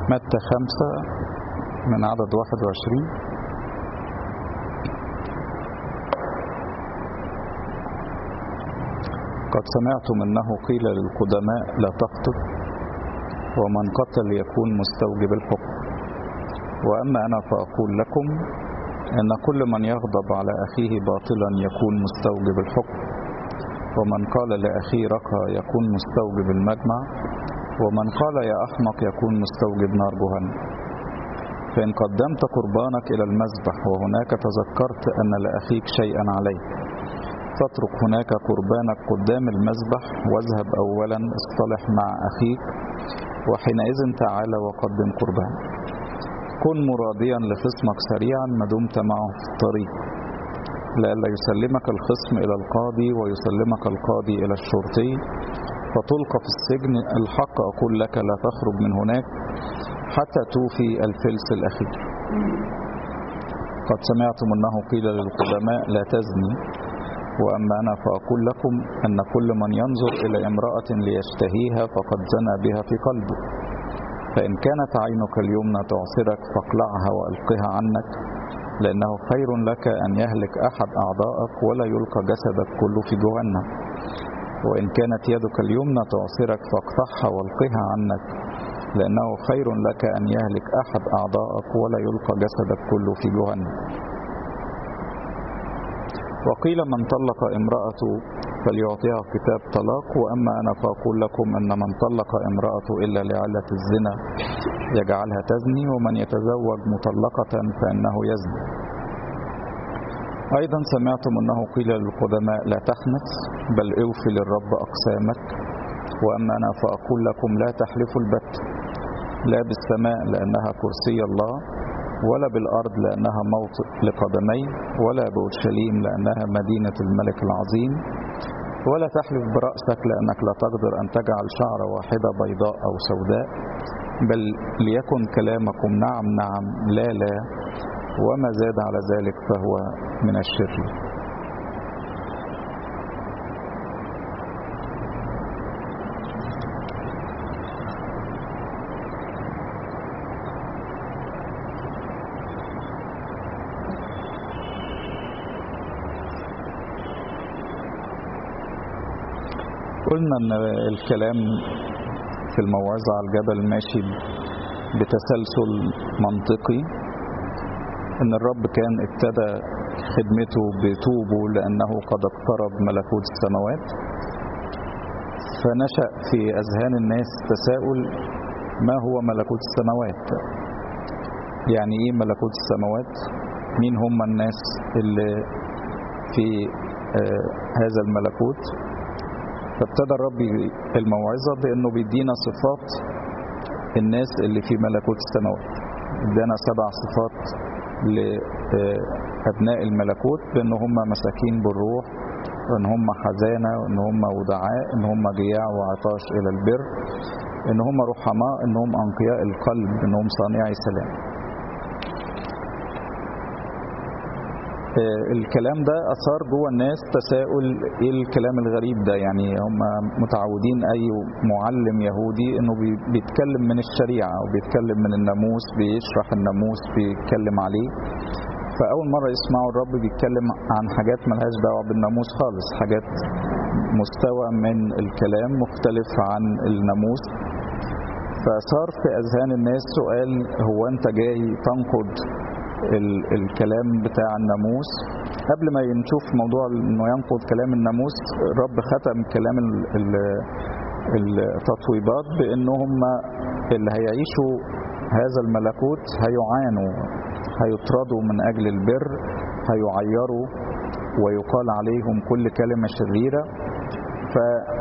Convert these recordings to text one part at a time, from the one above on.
متى خمسة من عدد واحد وعشرين قد سمعتم أنه قيل للقدماء لا تقتل ومن قتل يكون مستوجب الحكم وأما أنا فأقول لكم أن كل من يغضب على أخيه باطلا يكون مستوجب الحكم ومن قال لأخيه رقى يكون مستوجب المجمع ومن قال يا أحمق يكون مستوجب نار جهنم فإن قدمت قربانك إلى المذبح وهناك تذكرت أن لأخيك شيئا عليك فاترك هناك قربانك قدام المذبح واذهب أولا اصطلح مع أخيك وحينئذ تعال وقدم قربانك كن مراديا لخصمك سريعا ما دمت معه في الطريق لئلا يسلمك الخصم إلى القاضي ويسلمك القاضي إلى الشرطي فتلقى في السجن الحق أقول لك لا تخرج من هناك حتى توفي الفلس الأخير قد سمعتم أنه قيل للقدماء لا تزني وأما أنا فأقول لكم أن كل من ينظر إلى امرأة ليشتهيها فقد زنى بها في قلبه فإن كانت عينك اليمنى تعصرك فاقلعها وألقها عنك لأنه خير لك أن يهلك أحد أعضائك ولا يلقى جسدك كله في جهنم وإن كانت يدك اليمنى تعصرك فاقطعها والقها عنك لأنه خير لك أن يهلك أحد أعضائك ولا يلقى جسدك كله في جهنم وقيل من طلق امرأته فليعطيها كتاب طلاق وأما أنا فأقول لكم أن من طلق امرأته إلا لعلة الزنا يجعلها تزني ومن يتزوج مطلقة فإنه يزني أيضا سمعتم أنه قيل للقدماء لا تحنث بل اوفي للرب أقسامك وأما أنا فأقول لكم لا تحلفوا البت لا بالسماء لأنها كرسي الله ولا بالأرض لأنها موطئ لقدمي ولا بأورشليم لأنها مدينة الملك العظيم ولا تحلف برأسك لأنك لا تقدر أن تجعل شعرة واحدة بيضاء أو سوداء بل ليكن كلامكم نعم نعم لا لا وما زاد على ذلك فهو من الشر قلنا ان الكلام في الموعظة على الجبل ماشي بتسلسل منطقي ان الرب كان ابتدى خدمته بتوبه لانه قد اقترب ملكوت السماوات فنشأ في اذهان الناس تساؤل ما هو ملكوت السماوات يعني ايه ملكوت السماوات مين هم الناس اللي في آه هذا الملكوت فابتدى الرب الموعظة بأنه بيدينا صفات الناس اللي في ملكوت السماوات ادانا سبع صفات لأبناء الملكوت بأن هم مساكين بالروح وأن هم حزانة وأن هم ودعاء أن هم جياع وعطاش إلى البر أن هم رحماء أن هم أنقياء القلب أن هم صانعي سلام الكلام ده اثار جوه الناس تساؤل ايه الكلام الغريب ده يعني هم متعودين اي معلم يهودي انه بيتكلم من الشريعه وبيتكلم من الناموس بيشرح الناموس بيتكلم عليه فاول مره يسمعوا الرب بيتكلم عن حاجات ملهاش دعوه بالناموس خالص حاجات مستوى من الكلام مختلف عن الناموس فصار في اذهان الناس سؤال هو انت جاي تنقض الكلام بتاع الناموس قبل ما نشوف موضوع انه ينقض كلام الناموس الرب ختم كلام التطويبات بان هم اللي هيعيشوا هذا الملكوت هيعانوا هيطردوا من اجل البر هيعيروا ويقال عليهم كل كلمه شريره ف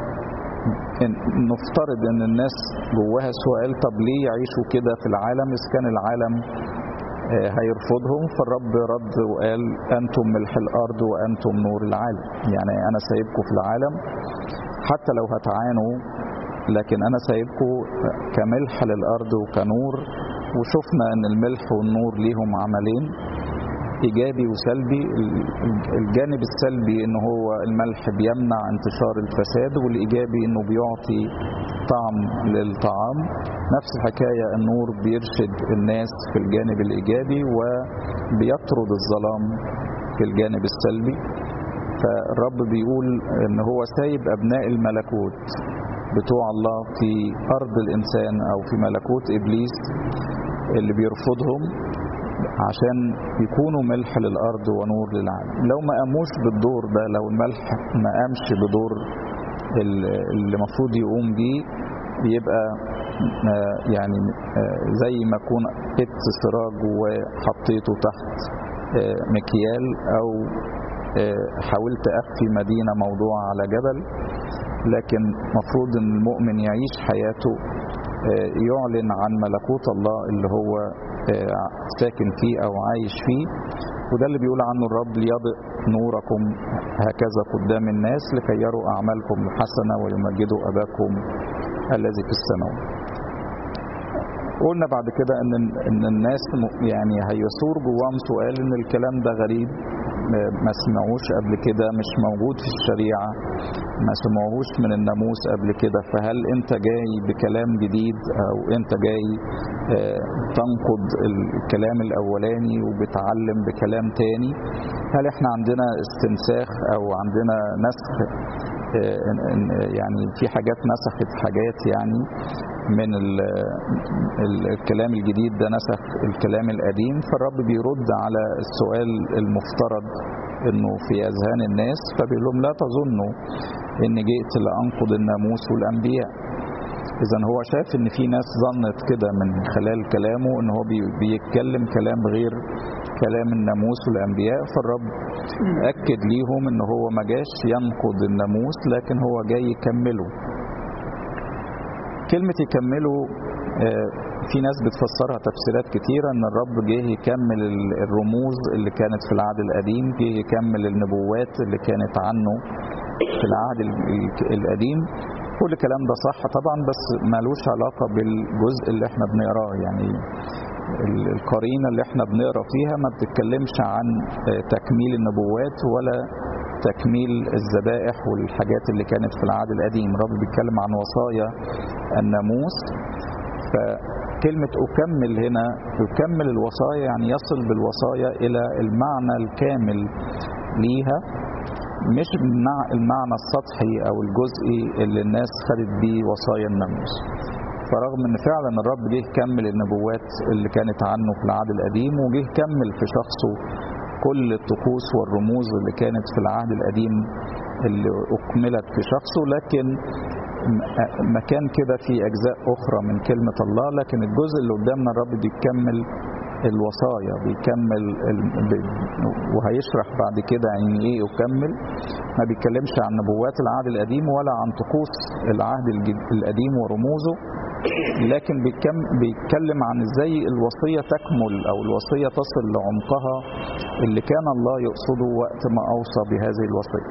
نفترض ان الناس جواها سؤال طب ليه يعيشوا كده في العالم اذا كان العالم هيرفضهم فالرب رد وقال أنتم ملح الأرض وأنتم نور العالم يعني أنا سايبكم في العالم حتى لو هتعانوا لكن أنا سايبكم كملح للأرض وكنور وشفنا أن الملح والنور ليهم عملين ايجابي وسلبي الجانب السلبي ان هو الملح بيمنع انتشار الفساد والايجابي انه بيعطي طعم للطعام نفس الحكايه النور بيرشد الناس في الجانب الايجابي وبيطرد الظلام في الجانب السلبي فالرب بيقول ان هو سايب ابناء الملكوت بتوع الله في ارض الانسان او في ملكوت ابليس اللي بيرفضهم عشان يكونوا ملح للارض ونور للعالم لو ما قاموش بالدور ده لو الملح ما قامش بدور اللي المفروض يقوم بيه يبقى يعني زي ما اكون قدت سراج وحطيته تحت مكيال او حاولت اخفي مدينه موضوعه على جبل لكن مفروض ان المؤمن يعيش حياته يعلن عن ملكوت الله اللي هو ساكن فيه او عايش فيه وده اللي بيقول عنه الرب ليضئ نوركم هكذا قدام الناس لكي يروا اعمالكم الحسنه ويمجدوا اباكم الذي في السماوات قلنا بعد كده ان ان الناس يعني هيثور جواهم سؤال ان الكلام ده غريب ما سمعوش قبل كده مش موجود في الشريعه ما سمعوهوش من الناموس قبل كده فهل انت جاي بكلام جديد او انت جاي تنقض الكلام الاولاني وبتعلم بكلام تاني هل احنا عندنا استنساخ او عندنا نسخ يعني في حاجات نسخت حاجات يعني من الكلام الجديد ده نسخ الكلام القديم فالرب بيرد على السؤال المفترض انه في اذهان الناس فبيقول لهم لا تظنوا اني جئت لانقض الناموس والانبياء اذا هو شاف ان في ناس ظنت كده من خلال كلامه ان هو بيتكلم كلام غير كلام الناموس والانبياء فالرب اكد ليهم ان هو ما جاش ينقض الناموس لكن هو جاي يكمله كلمة يكملوا في ناس بتفسرها تفسيرات كتيرة ان الرب جه يكمل الرموز اللي كانت في العهد القديم جه يكمل النبوات اللي كانت عنه في العهد القديم كل الكلام ده صح طبعا بس مالوش علاقة بالجزء اللي احنا بنقراه يعني القرينة اللي احنا بنقرا فيها ما بتتكلمش عن تكميل النبوات ولا تكميل الذبائح والحاجات اللي كانت في العهد القديم الرب بيتكلم عن وصايا الناموس فكلمة أكمل هنا يكمل الوصايا يعني يصل بالوصايا إلى المعنى الكامل ليها مش المعنى السطحي أو الجزئي اللي الناس خدت بيه وصايا الناموس فرغم ان فعلا الرب جه كمل النبوات اللي كانت عنه في العهد القديم وجه كمل في شخصه كل الطقوس والرموز اللي كانت في العهد القديم اللي أكملت في شخصه لكن مكان كده في أجزاء أخرى من كلمة الله لكن الجزء اللي قدامنا الرب بيكمل الوصايا بيكمل وهيشرح بعد كده يعني ايه يكمل ما بيتكلمش عن نبوات العهد القديم ولا عن طقوس العهد القديم ورموزه لكن بيتكلم عن ازاي الوصيه تكمل او الوصيه تصل لعمقها اللي كان الله يقصده وقت ما اوصى بهذه الوصيه.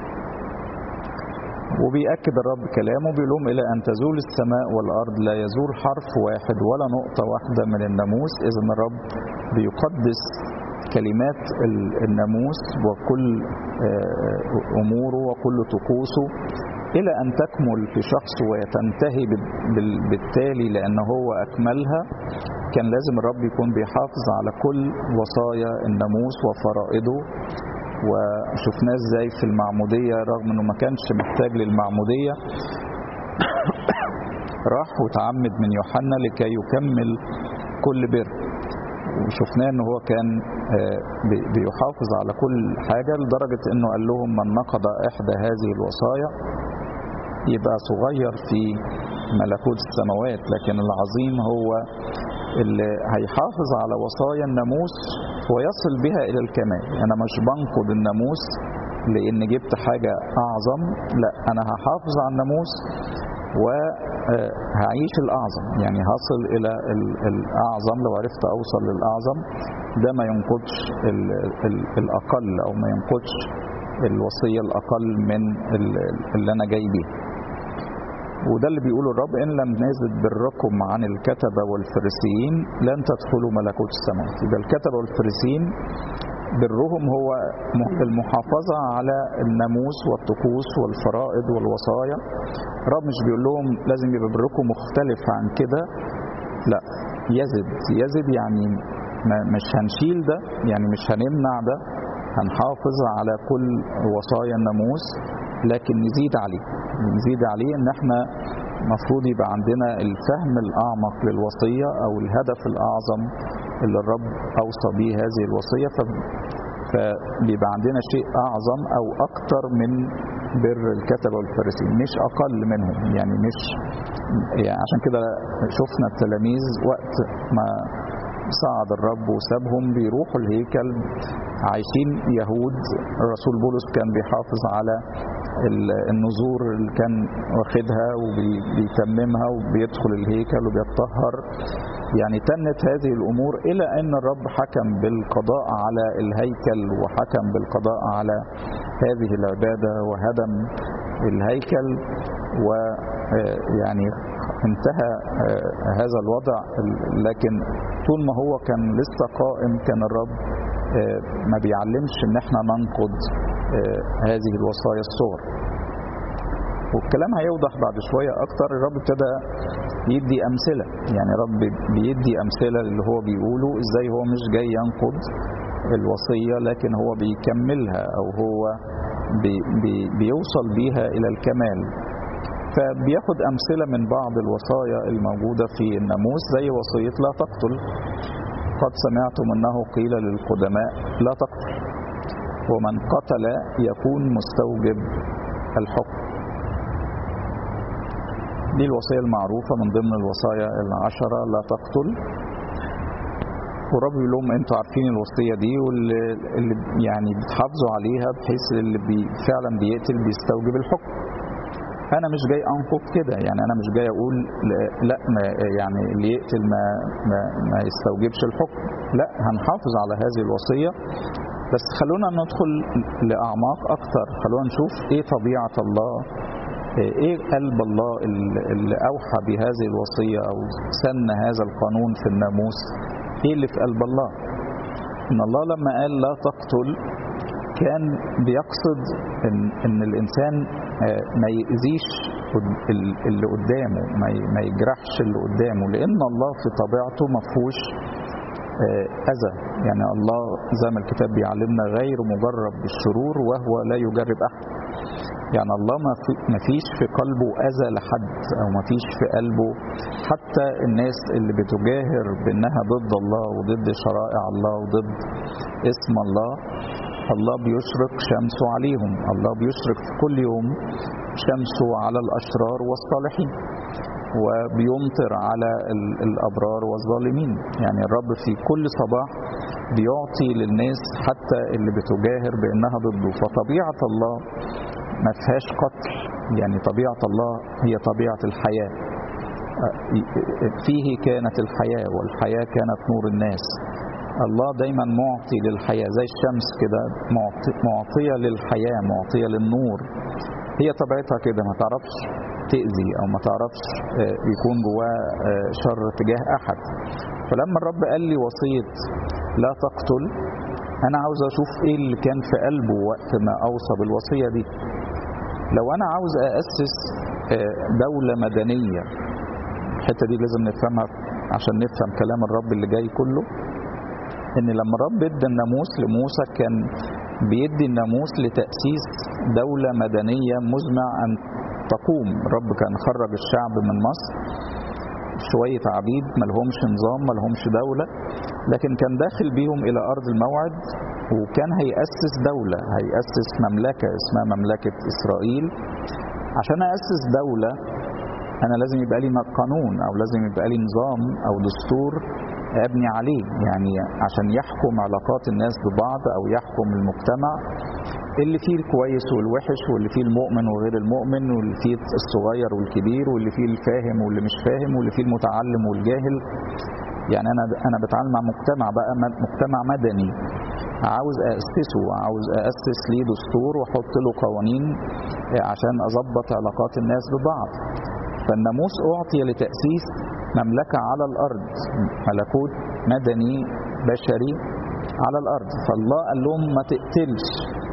وبيأكد الرب كلامه بيقول لهم إلى أن تزول السماء والأرض لا يزول حرف واحد ولا نقطة واحدة من الناموس إذا الرب بيقدس كلمات الناموس وكل أموره وكل طقوسه إلى أن تكمل في شخص وتنتهي بالتالي لأن هو أكملها كان لازم الرب يكون بيحافظ على كل وصايا الناموس وفرائضه وشفناه ازاي في المعمودية رغم انه ما كانش محتاج للمعمودية راح وتعمد من يوحنا لكي يكمل كل بر وشفناه ان هو كان بيحافظ على كل حاجة لدرجة انه قال لهم من نقض احدى هذه الوصايا يبقى صغير في ملكوت السماوات لكن العظيم هو اللي هيحافظ على وصايا الناموس ويصل بها الى الكمال انا مش بنقض الناموس لان جبت حاجه اعظم لا انا هحافظ على الناموس وهعيش الاعظم يعني هصل الى الاعظم لو عرفت اوصل للاعظم ده ما ينقضش الاقل او ما ينقضش الوصيه الاقل من اللي انا جاي بيها وده اللي بيقوله الرب ان لم نزد بركم عن الكتبه والفريسيين لن تدخلوا ملكوت السماوات يبقى الكتبه والفريسيين برهم هو المحافظة على الناموس والطقوس والفرائض والوصايا رب مش بيقول لهم لازم يبقى بركم مختلف عن كده لا يزد يزد يعني مش هنشيل ده يعني مش هنمنع ده هنحافظ على كل وصايا الناموس لكن نزيد عليه نزيد عليه ان احنا المفروض يبقى عندنا الفهم الاعمق للوصيه او الهدف الاعظم اللي الرب اوصى به هذه الوصيه فبيبقى عندنا شيء اعظم او اكتر من بر الكتبه والفارسين مش اقل منهم يعني مش يعني عشان كده شفنا التلاميذ وقت ما صعد الرب وسابهم بيروحوا الهيكل عايشين يهود الرسول بولس كان بيحافظ على النذور اللي كان واخدها وبيتممها وبيدخل الهيكل وبيتطهر يعني تنت هذه الامور الى ان الرب حكم بالقضاء على الهيكل وحكم بالقضاء على هذه العباده وهدم الهيكل ويعني انتهى هذا الوضع لكن طول ما هو كان لسه قائم كان الرب ما بيعلمش ان احنا ننقض هذه الوصايا الصور والكلام هيوضح بعد شوية أكتر الرب ابتدى يدي أمثلة يعني رب بيدي أمثلة اللي هو بيقوله إزاي هو مش جاي ينقض الوصية لكن هو بيكملها أو هو بي بي بيوصل بيها إلى الكمال فبياخد أمثلة من بعض الوصايا الموجودة في الناموس زي وصية لا تقتل قد سمعتم أنه قيل للقدماء لا تقتل ومن قتل يكون مستوجب الحكم دي الوصية المعروفة من ضمن الوصايا العشرة لا تقتل والرب يقول لهم انتوا عارفين الوصية دي واللي اللي يعني بتحافظوا عليها بحيث اللي بي فعلا بيقتل بيستوجب الحكم انا مش جاي انقض كده يعني انا مش جاي اقول لا ما يعني اللي يقتل ما, ما, ما يستوجبش الحكم لا هنحافظ على هذه الوصية بس خلونا ندخل لأعماق أكتر خلونا نشوف إيه طبيعة الله ايه قلب الله اللي اوحى بهذه الوصيه او سن هذا القانون في الناموس ايه اللي في قلب الله ان الله لما قال لا تقتل كان بيقصد ان, إن الانسان ما يأذيش اللي قدامه ما يجرحش اللي قدامه لان الله في طبيعته ما فيهوش اذى يعني الله زي ما الكتاب بيعلمنا غير مجرب بالشرور وهو لا يجرب احد يعني الله ما فيش في قلبه أذى لحد أو ما فيش في قلبه حتى الناس اللي بتجاهر بأنها ضد الله وضد شرائع الله وضد اسم الله الله بيشرق شمسه عليهم الله بيشرق في كل يوم شمسه على الأشرار والصالحين وبيمطر على الأبرار والظالمين يعني الرب في كل صباح بيعطي للناس حتى اللي بتجاهر بأنها ضده فطبيعة الله ما فيهاش قتل يعني طبيعة الله هي طبيعة الحياة فيه كانت الحياة والحياة كانت نور الناس الله دايما معطي للحياة زي الشمس كده معطية للحياة معطية للنور هي طبيعتها كده ما تعرفش تأذي أو ما تعرفش يكون جواه شر تجاه أحد فلما الرب قال لي وصية لا تقتل أنا عاوز أشوف إيه اللي كان في قلبه وقت ما أوصى بالوصية دي لو أنا عاوز أأسس دولة مدنية الحتة دي لازم نفهمها عشان نفهم كلام الرب اللي جاي كله ان لما الرب ادى الناموس لموسى كان بيدي الناموس لتأسيس دولة مدنية مزمع أن تقوم الرب كان خرج الشعب من مصر شوية عبيد ملهمش نظام ملهمش دولة لكن كان داخل بيهم إلى أرض الموعد وكان هيأسس دولة هيأسس مملكة اسمها مملكة إسرائيل عشان أسس دولة أنا لازم يبقى لي قانون أو لازم يبقى لي نظام أو دستور ابني عليه يعني عشان يحكم علاقات الناس ببعض او يحكم المجتمع اللي فيه الكويس والوحش واللي فيه المؤمن وغير المؤمن واللي فيه الصغير والكبير واللي فيه الفاهم واللي مش فاهم واللي فيه المتعلم والجاهل يعني انا انا بتعامل مع مجتمع بقى مجتمع مدني عاوز اسسه عاوز اسس ليه دستور واحط له قوانين عشان اظبط علاقات الناس ببعض فالناموس اعطي لتاسيس مملكة على الأرض ملكوت مدني بشري على الارض فالله قال لهم ما تقتلش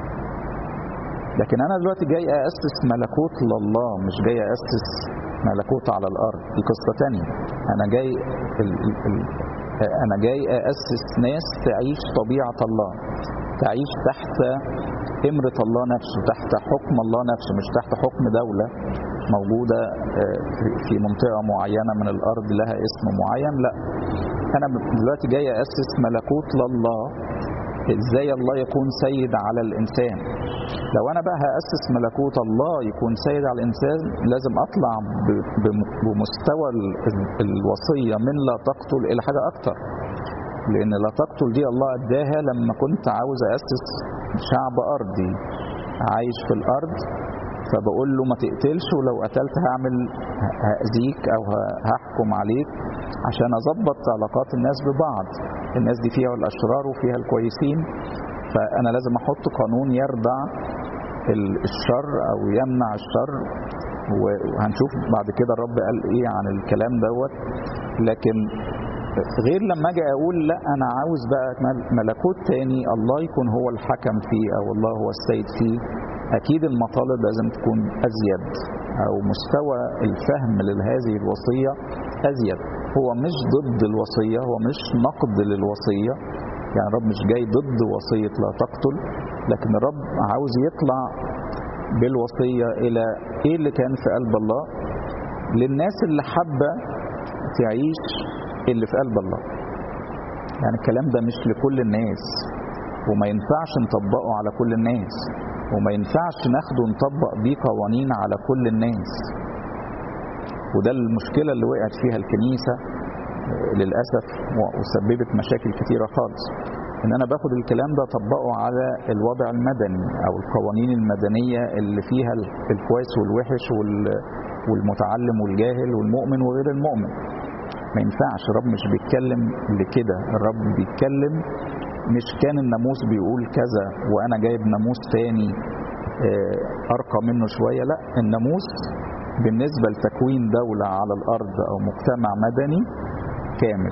لكن انا دلوقتي جاي اسس ملكوت لله مش جاي اسس ملكوت على الارض دي قصه تانية انا جاي ال ال ال انا جاي اسس ناس تعيش طبيعه الله تعيش تحت امرة الله نفسه تحت حكم الله نفسه مش تحت حكم دولة موجودة في منطقة معينة من الأرض لها اسم معين لا أنا دلوقتي جاي أسس ملكوت لله ازاي الله يكون سيد على الانسان لو انا بقى هاسس ملكوت الله يكون سيد على الانسان لازم اطلع بمستوى الوصيه من لا تقتل الى حاجه اكتر لان لا تقتل دي الله اداها لما كنت عاوز اسس شعب ارضي عايش في الارض فبقول له ما تقتلش ولو قتلت هعمل هاذيك او هحكم عليك عشان اظبط علاقات الناس ببعض الناس دي فيها الاشرار وفيها الكويسين فانا لازم احط قانون يردع الشر او يمنع الشر وهنشوف بعد كده الرب قال ايه عن الكلام دوت لكن غير لما اجي اقول لا انا عاوز بقى ملكوت تاني الله يكون هو الحكم فيه او الله هو السيد فيه اكيد المطالب لازم تكون ازيد او مستوى الفهم لهذه الوصيه ازيد هو مش ضد الوصيه هو مش نقد للوصيه يعني الرب مش جاي ضد وصيه لا تقتل لكن الرب عاوز يطلع بالوصيه الى ايه اللي كان في قلب الله للناس اللي حابه تعيش اللي في قلب الله يعني الكلام ده مش لكل الناس وما ينفعش نطبقه على كل الناس وما ينفعش ناخده نطبق بيه قوانين على كل الناس وده المشكلة اللي وقعت فيها الكنيسة للأسف وسببت مشاكل كتيرة خالص ان انا باخد الكلام ده اطبقه على الوضع المدني او القوانين المدنية اللي فيها الكويس والوحش والمتعلم والجاهل والمؤمن وغير المؤمن ما ينفعش الرب مش بيتكلم لكده الرب بيتكلم مش كان الناموس بيقول كذا وانا جايب ناموس تاني ارقى منه شويه لا الناموس بالنسبه لتكوين دوله على الارض او مجتمع مدني كامل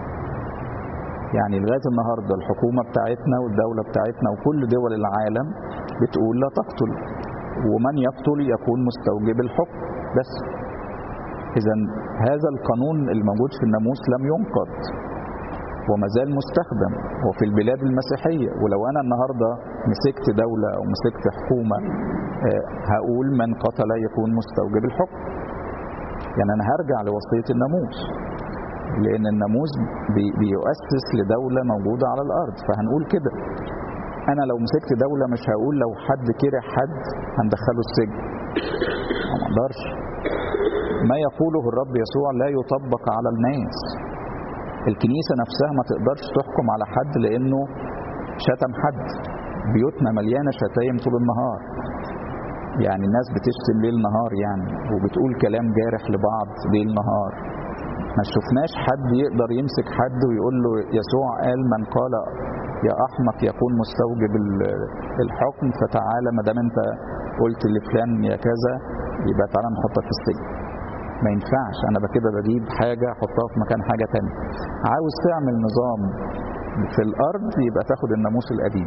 يعني لغايه النهارده الحكومه بتاعتنا والدوله بتاعتنا وكل دول العالم بتقول لا تقتل ومن يقتل يكون مستوجب الحكم بس اذا هذا القانون الموجود في الناموس لم ينقض وما زال مستخدم وفي البلاد المسيحية ولو أنا النهاردة مسكت دولة أو مسكت حكومة هقول من قتل يكون مستوجب الحكم يعني أنا هرجع لوصية الناموس لأن الناموس بيؤسس لدولة موجودة على الأرض فهنقول كده أنا لو مسكت دولة مش هقول لو حد كره حد هندخله السجن ما اقدرش ما يقوله الرب يسوع لا يطبق على الناس الكنيسة نفسها ما تقدرش تحكم على حد لأنه شتم حد بيوتنا مليانة شتايم طول النهار يعني الناس بتشتم ليل نهار يعني وبتقول كلام جارح لبعض ليل نهار ما شفناش حد يقدر يمسك حد ويقول له يسوع قال من قال يا احمق يكون مستوجب الحكم فتعالى ما دام انت قلت لفلان يا كذا يبقى تعالى نحطك في السجن ما ينفعش انا كده بجيب حاجه احطها في مكان حاجه تانية عاوز تعمل نظام في الارض يبقى تاخد الناموس القديم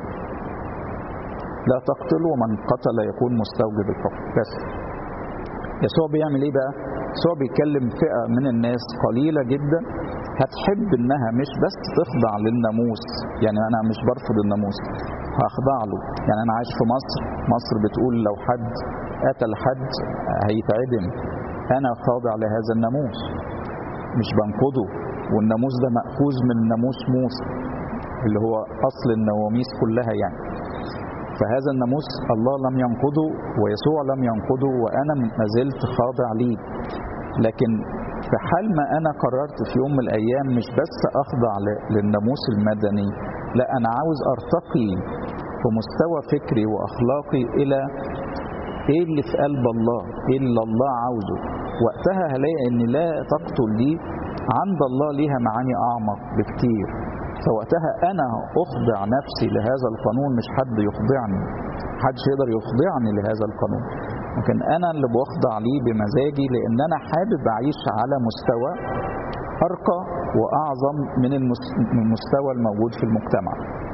لا تقتل ومن قتل يكون مستوجب الحكم بس يسوع بيعمل ايه بقى يسوع بيكلم فئه من الناس قليله جدا هتحب انها مش بس تخضع للناموس يعني انا مش برفض الناموس هخضع له يعني انا عايش في مصر مصر بتقول لو حد قتل حد هيتعدم انا خاضع لهذا الناموس مش بنقضه والناموس ده مأخوذ من ناموس موسى اللي هو اصل النواميس كلها يعني فهذا الناموس الله لم ينقضه ويسوع لم ينقضه وانا ما زلت خاضع ليه لكن في حال ما انا قررت في يوم من الايام مش بس اخضع للناموس المدني لا انا عاوز ارتقي بمستوى فكري واخلاقي الى ايه اللي في قلب الله ايه اللي الله عاوزه وقتها هلاقي ان لا تقتل دي عند الله ليها معاني اعمق بكتير فوقتها انا اخضع نفسي لهذا القانون مش حد يخضعني محدش يقدر يخضعني لهذا القانون لكن انا اللي بخضع ليه بمزاجي لان انا حابب اعيش على مستوى ارقى واعظم من المستوى الموجود في المجتمع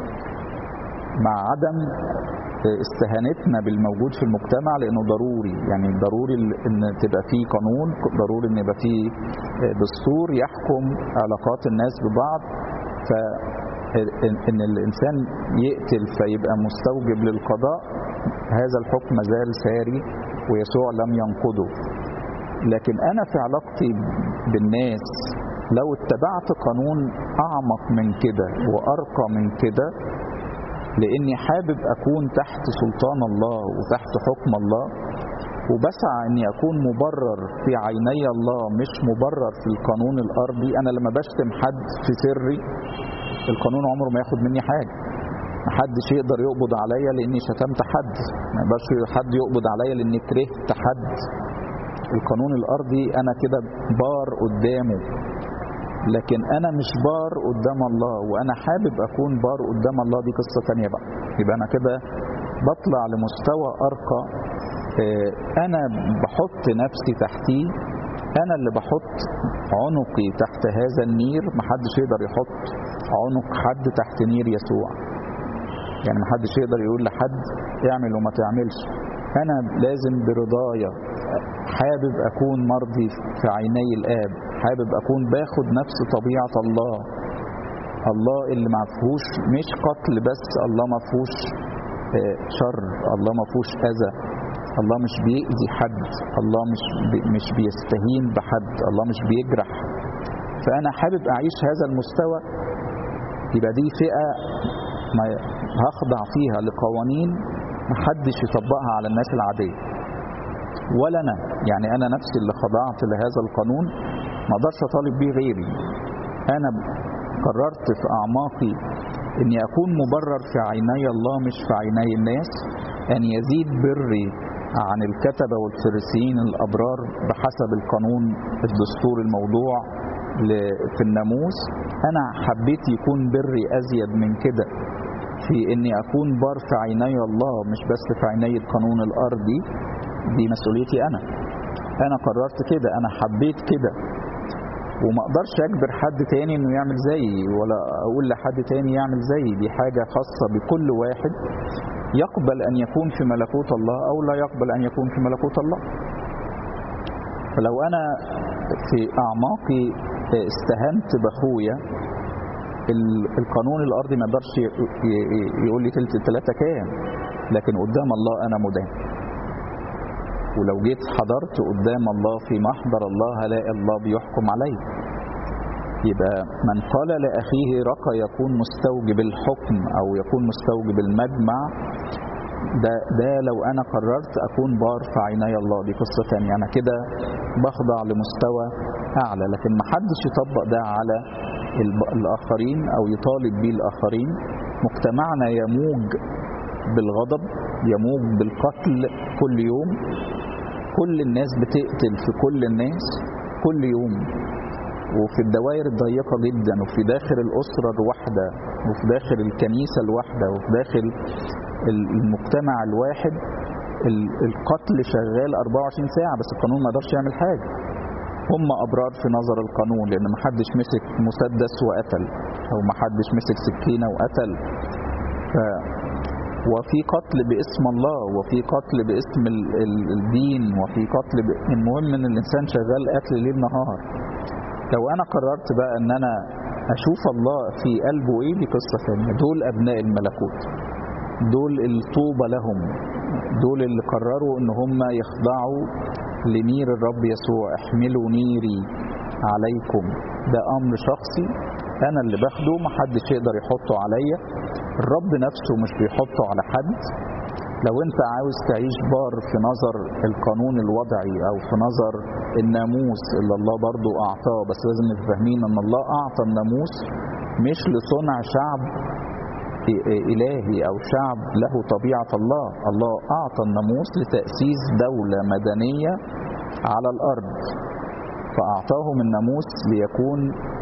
مع عدم استهانتنا بالموجود في المجتمع لانه ضروري يعني ضروري ان تبقى فيه قانون ضروري ان يبقى فيه دستور يحكم علاقات الناس ببعض ف ان الانسان يقتل فيبقى مستوجب للقضاء هذا الحكم زال ساري ويسوع لم ينقضه لكن انا في علاقتي بالناس لو اتبعت قانون اعمق من كده وارقى من كده لاني حابب اكون تحت سلطان الله وتحت حكم الله وبسعى اني اكون مبرر في عيني الله مش مبرر في القانون الارضي انا لما بشتم حد في سري القانون عمره ما ياخد مني حاجه محدش يقدر يقبض عليا لاني شتمت حد ما يقدرش حد يقبض عليا لاني كرهت حد القانون الارضي انا كده بار قدامه لكن انا مش بار قدام الله وانا حابب اكون بار قدام الله دي قصه تانية بقى يبقى انا كده بطلع لمستوى ارقى انا بحط نفسي تحتيه انا اللي بحط عنقي تحت هذا النير محدش يقدر يحط عنق حد تحت نير يسوع يعني محدش يقدر يقول لحد اعمل وما تعملش انا لازم برضايا حابب اكون مرضي في عيني الاب حابب اكون باخد نفس طبيعه الله الله اللي ما فيهوش مش قتل بس الله ما فيهوش شر الله ما فيهوش اذى الله مش بيأذي حد الله مش بي مش بيستهين بحد الله مش بيجرح فانا حابب اعيش هذا المستوى يبقى دي فئه ما هخضع فيها لقوانين محدش يطبقها على الناس العاديه ولا انا يعني انا نفسي اللي خضعت لهذا القانون ما اقدرش اطالب بيه غيري انا قررت في اعماقي اني اكون مبرر في عيني الله مش في عيني الناس ان يزيد بري عن الكتبه والفريسيين الابرار بحسب القانون الدستور الموضوع في الناموس انا حبيت يكون بري ازيد من كده في اني اكون بار في عيني الله مش بس في عيني القانون الارضي دي مسؤوليتي انا انا قررت كده انا حبيت كده وما اقدرش اجبر حد تاني انه يعمل زيي ولا اقول لحد تاني يعمل زيي دي حاجة خاصة بكل واحد يقبل ان يكون في ملكوت الله او لا يقبل ان يكون في ملكوت الله فلو انا في اعماقي استهنت باخويا القانون الارضي ما يقدرش يقول لي تلت التلاتة كام لكن قدام الله انا مدان ولو جيت حضرت قدام الله في محضر الله هلاقي الله بيحكم علي يبقى من قال لأخيه رقى يكون مستوجب الحكم أو يكون مستوجب المجمع ده, ده لو أنا قررت أكون بار في عيني الله دي قصة ثانية أنا كده بخضع لمستوى أعلى لكن ما حدش يطبق ده على الآخرين أو يطالب بيه الآخرين مجتمعنا يموج بالغضب يموج بالقتل كل يوم كل الناس بتقتل في كل الناس كل يوم وفي الدوائر الضيقة جدا وفي داخل الأسرة الواحدة وفي داخل الكنيسة الواحدة وفي داخل المجتمع الواحد القتل شغال 24 ساعة بس القانون ما قدرش يعمل حاجة هم أبرار في نظر القانون لأن ما حدش مسك مسدس وقتل أو ما حدش مسك سكينة وقتل ف وفي قتل باسم الله وفي قتل باسم الدين وفي قتل ب... المهم ان الانسان شغال قتل ليل نهار لو انا قررت بقى ان انا اشوف الله في قلبه ايه دي قصه ثانيه دول ابناء الملكوت دول الطوبى لهم دول اللي قرروا ان هم يخضعوا لنير الرب يسوع احملوا نيري عليكم ده امر شخصي انا اللي باخده محدش يقدر يحطه عليا الرب نفسه مش بيحطه على حد لو انت عاوز تعيش بار في نظر القانون الوضعي او في نظر الناموس اللي الله برضو اعطاه بس لازم نبقى فاهمين ان الله اعطى الناموس مش لصنع شعب الهي او شعب له طبيعة الله الله اعطى الناموس لتأسيس دولة مدنية على الارض فاعطاهم الناموس ليكون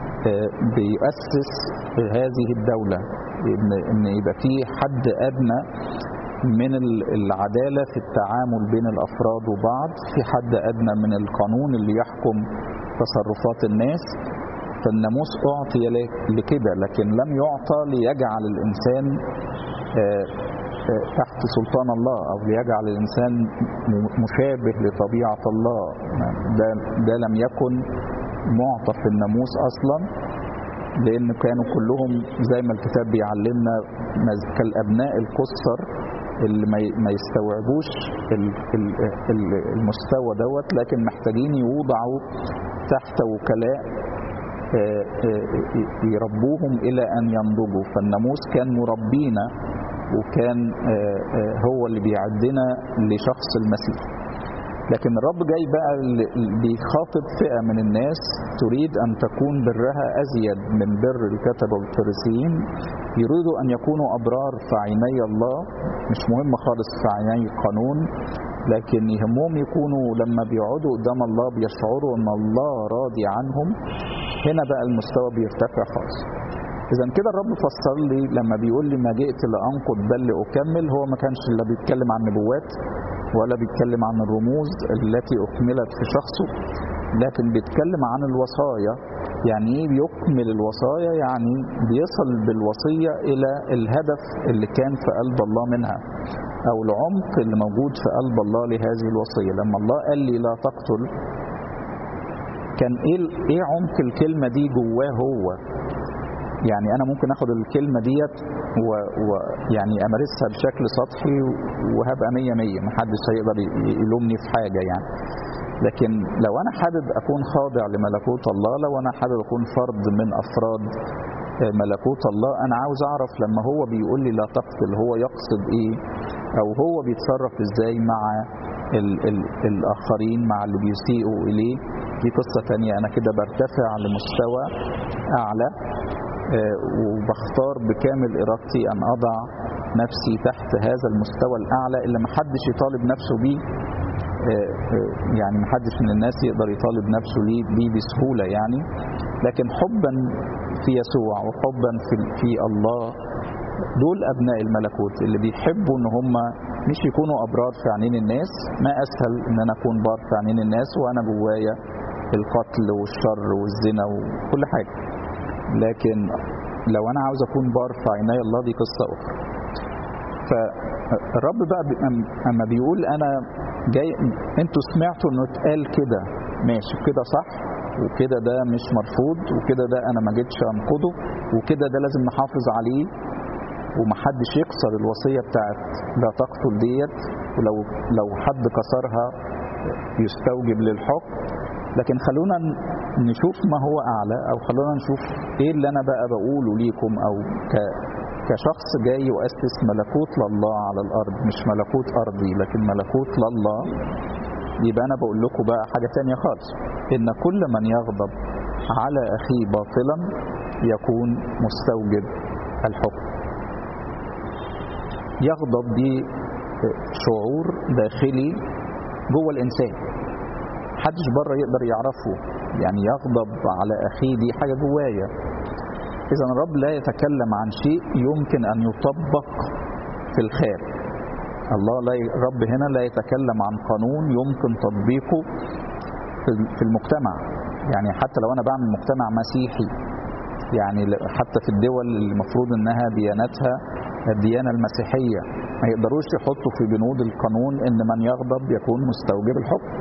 بيؤسس هذه الدولة ان ان يبقى في حد ادنى من العدالة في التعامل بين الافراد وبعض في حد ادنى من القانون اللي يحكم تصرفات الناس فالناموس اعطي لكده لكن لم يعطى ليجعل الانسان تحت سلطان الله او ليجعل الانسان مشابه لطبيعه الله ده ده لم يكن معطى في الناموس اصلا لان كانوا كلهم زي ما الكتاب بيعلمنا كالابناء القصر اللي ما يستوعبوش المستوى دوت لكن محتاجين يوضعوا تحت وكلاء يربوهم الى ان ينضجوا فالناموس كان مربينا وكان هو اللي بيعدنا لشخص المسيح لكن الرب جاي بقى بيخاطب فئة من الناس تريد أن تكون برها أزيد من بر الكتبة والفريسيين يريدوا أن يكونوا أبرار في عيني الله مش مهم خالص في عيني القانون لكن يهمهم يكونوا لما بيقعدوا قدام الله بيشعروا أن الله راضي عنهم هنا بقى المستوى بيرتفع خالص إذا كده الرب فسر لي لما بيقول لي ما جئت لأنقض بل لأكمل هو ما كانش لا بيتكلم عن نبوات ولا بيتكلم عن الرموز التي أكملت في شخصه لكن بيتكلم عن الوصايا يعني ايه بيكمل الوصايا يعني بيصل بالوصية إلى الهدف اللي كان في قلب الله منها أو العمق اللي موجود في قلب الله لهذه الوصية لما الله قال لي لا تقتل كان ايه ايه عمق الكلمة دي جواه هو يعني انا ممكن اخد الكلمه ديت ويعني و امارسها بشكل سطحي وهبقى مية مية محدش هيقدر يلومني في حاجه يعني لكن لو انا حابب اكون خاضع لملكوت الله لو انا حابب اكون فرد من افراد ملكوت الله انا عاوز اعرف لما هو بيقول لي لا تقتل هو يقصد ايه او هو بيتصرف ازاي مع ال ال الاخرين مع اللي بيسيئوا اليه دي قصه تانية انا كده برتفع لمستوى اعلى وبختار بكامل ارادتي ان اضع نفسي تحت هذا المستوى الاعلى اللي محدش يطالب نفسه بيه يعني محدش من الناس يقدر يطالب نفسه بيه بسهوله يعني لكن حبا في يسوع وحبا في في الله دول ابناء الملكوت اللي بيحبوا ان هم مش يكونوا ابرار في عينين الناس ما اسهل ان انا اكون بار في عينين الناس وانا جوايا القتل والشر والزنا وكل حاجه لكن لو انا عاوز اكون بار في عيني الله دي قصه اخرى فالرب بقى اما بيقول انا جاي انتوا سمعتوا انه اتقال كده ماشي كده صح وكده ده مش مرفوض وكده ده انا ما جيتش انقضه وكده ده لازم نحافظ عليه ومحدش يكسر الوصيه بتاعت لا تقتل ديت ولو لو حد كسرها يستوجب للحكم لكن خلونا نشوف ما هو اعلى او خلونا نشوف ايه اللي انا بقى بقوله ليكم او ك كشخص جاي يؤسس ملكوت لله على الارض مش ملكوت ارضي لكن ملكوت لله يبقى انا بقول لكم بقى حاجه تانية خالص ان كل من يغضب على اخيه باطلا يكون مستوجب الحكم يغضب دي شعور داخلي جوه الانسان محدش بره يقدر يعرفه يعني يغضب على اخيه دي حاجه جوايا اذا الرب لا يتكلم عن شيء يمكن ان يطبق في الخارج الله لا الرب هنا لا يتكلم عن قانون يمكن تطبيقه في المجتمع يعني حتى لو انا بعمل مجتمع مسيحي يعني حتى في الدول اللي المفروض انها ديانتها الديانه المسيحيه ما يقدروش يحطوا في بنود القانون ان من يغضب يكون مستوجب الحكم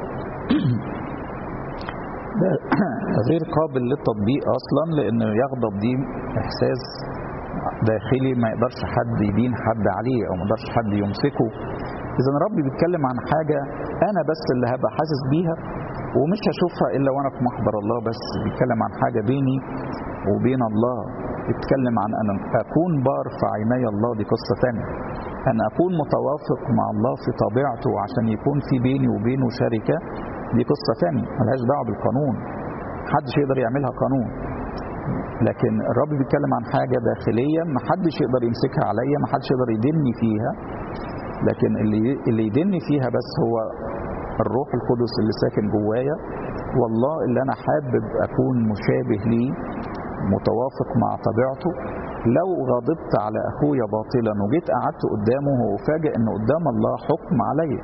ده غير قابل للتطبيق اصلا لان يغضب دي احساس داخلي ما يقدرش حد يدين حد عليه او ما يقدرش حد يمسكه اذا الرب بيتكلم عن حاجه انا بس اللي هبقى حاسس بيها ومش هشوفها الا وانا في محضر الله بس بيتكلم عن حاجه بيني وبين الله بيتكلم عن ان اكون بار في عيني الله دي قصه ثانيه ان اكون متوافق مع الله في طبيعته عشان يكون في بيني وبينه شركه دي قصه ثانيه ملهاش دعوه بالقانون محدش يقدر يعملها قانون لكن الرب بيتكلم عن حاجه داخليه محدش يقدر يمسكها عليا محدش يقدر يدني فيها لكن اللي اللي يدني فيها بس هو الروح القدس اللي ساكن جوايا والله اللي انا حابب اكون مشابه ليه متوافق مع طبيعته لو غضبت على اخويا باطلا وجيت قعدت قدامه وافاجئ ان قدام الله حكم عليا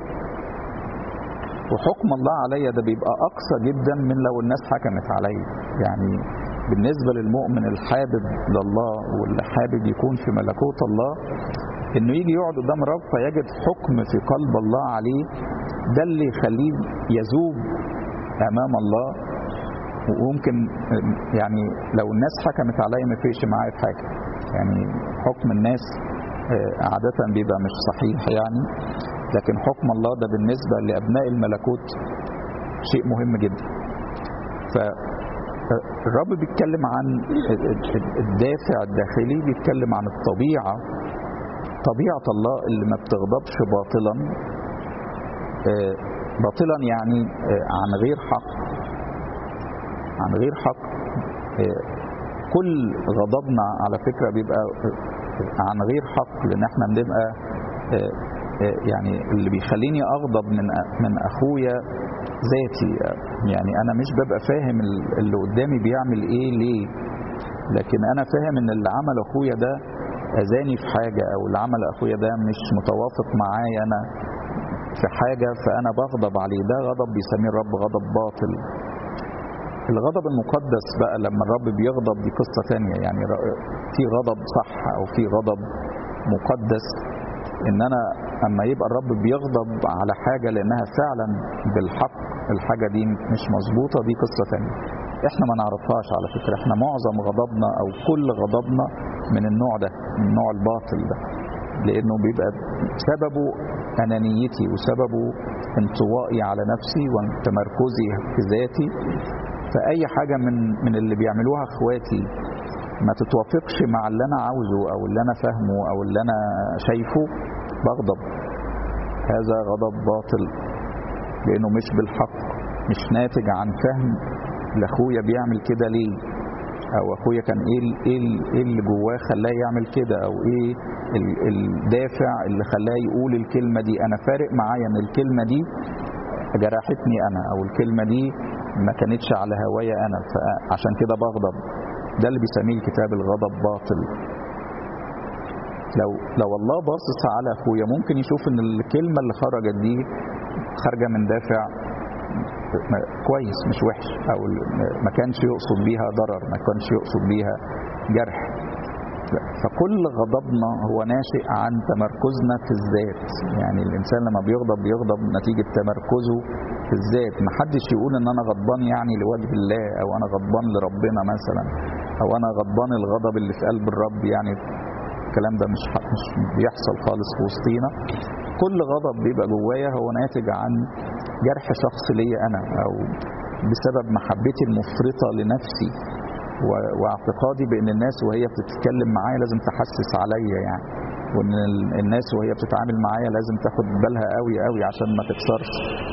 وحكم الله عليا ده بيبقى اقصى جدا من لو الناس حكمت عليا يعني بالنسبه للمؤمن الحابب لله واللي حابب يكون في ملكوت الله انه يجي يقعد قدام الرب فيجد حكم في قلب الله عليه ده اللي يخليه يذوب امام الله وممكن يعني لو الناس حكمت عليا ما يفرقش معايا في حاجه يعني حكم الناس عادة بيبقى مش صحيح يعني لكن حكم الله ده بالنسبة لأبناء الملكوت شيء مهم جدا فالرب بيتكلم عن الدافع الداخلي بيتكلم عن الطبيعة طبيعة الله اللي ما بتغضبش باطلا باطلا يعني عن غير حق عن غير حق كل غضبنا على فكرة بيبقى عن غير حق لان احنا بنبقى يعني اللي بيخليني اغضب من من اخويا ذاتي يعني انا مش ببقى فاهم اللي قدامي بيعمل ايه ليه لكن انا فاهم ان اللي عمل اخويا ده اذاني في حاجه او اللي عمل اخويا ده مش متوافق معايا انا في حاجه فانا بغضب عليه ده غضب بيسميه الرب غضب باطل الغضب المقدس بقى لما الرب بيغضب دي قصه ثانيه يعني في غضب صح او في غضب مقدس ان انا اما يبقى الرب بيغضب على حاجه لانها فعلا بالحق الحاجه دي مش مظبوطه دي قصه ثانيه احنا ما نعرفهاش على فكره احنا معظم غضبنا او كل غضبنا من النوع ده من النوع الباطل ده لانه بيبقى سببه انانيتي وسببه انطوائي على نفسي وتمركزي في ذاتي فاي حاجه من من اللي بيعملوها اخواتي ما تتوافقش مع اللي انا عاوزه او اللي انا فاهمه او اللي انا شايفه بغضب هذا غضب باطل لانه مش بالحق مش ناتج عن فهم لاخويا بيعمل كده ليه او اخويا كان ايه ايه ايه اللي جواه خلاه يعمل كده او ايه الدافع اللي خلاه يقول الكلمه دي انا فارق معايا ان الكلمه دي جرحتني انا او الكلمه دي ما كانتش على هوايا انا فعشان كده بغضب ده اللي بيسميه الكتاب الغضب باطل لو لو الله باصص على اخويا ممكن يشوف ان الكلمه اللي خرجت دي خارجه من دافع كويس مش وحش او ما كانش يقصد بيها ضرر ما كانش يقصد بيها جرح فكل غضبنا هو ناشئ عن تمركزنا في الذات يعني الانسان لما بيغضب بيغضب نتيجه تمركزه في الذات ما حدش يقول ان انا غضبان يعني لوجه الله او انا غضبان لربنا مثلا او انا غضبان الغضب اللي في قلب الرب يعني الكلام ده مش مش بيحصل خالص في وسطينا كل غضب بيبقى جوايا هو ناتج عن جرح شخص ليا انا او بسبب محبتي المفرطه لنفسي واعتقادي بان الناس وهي بتتكلم معايا لازم تحسس عليا يعني وان الناس وهي بتتعامل معايا لازم تاخد بالها قوي قوي عشان ما تكسرش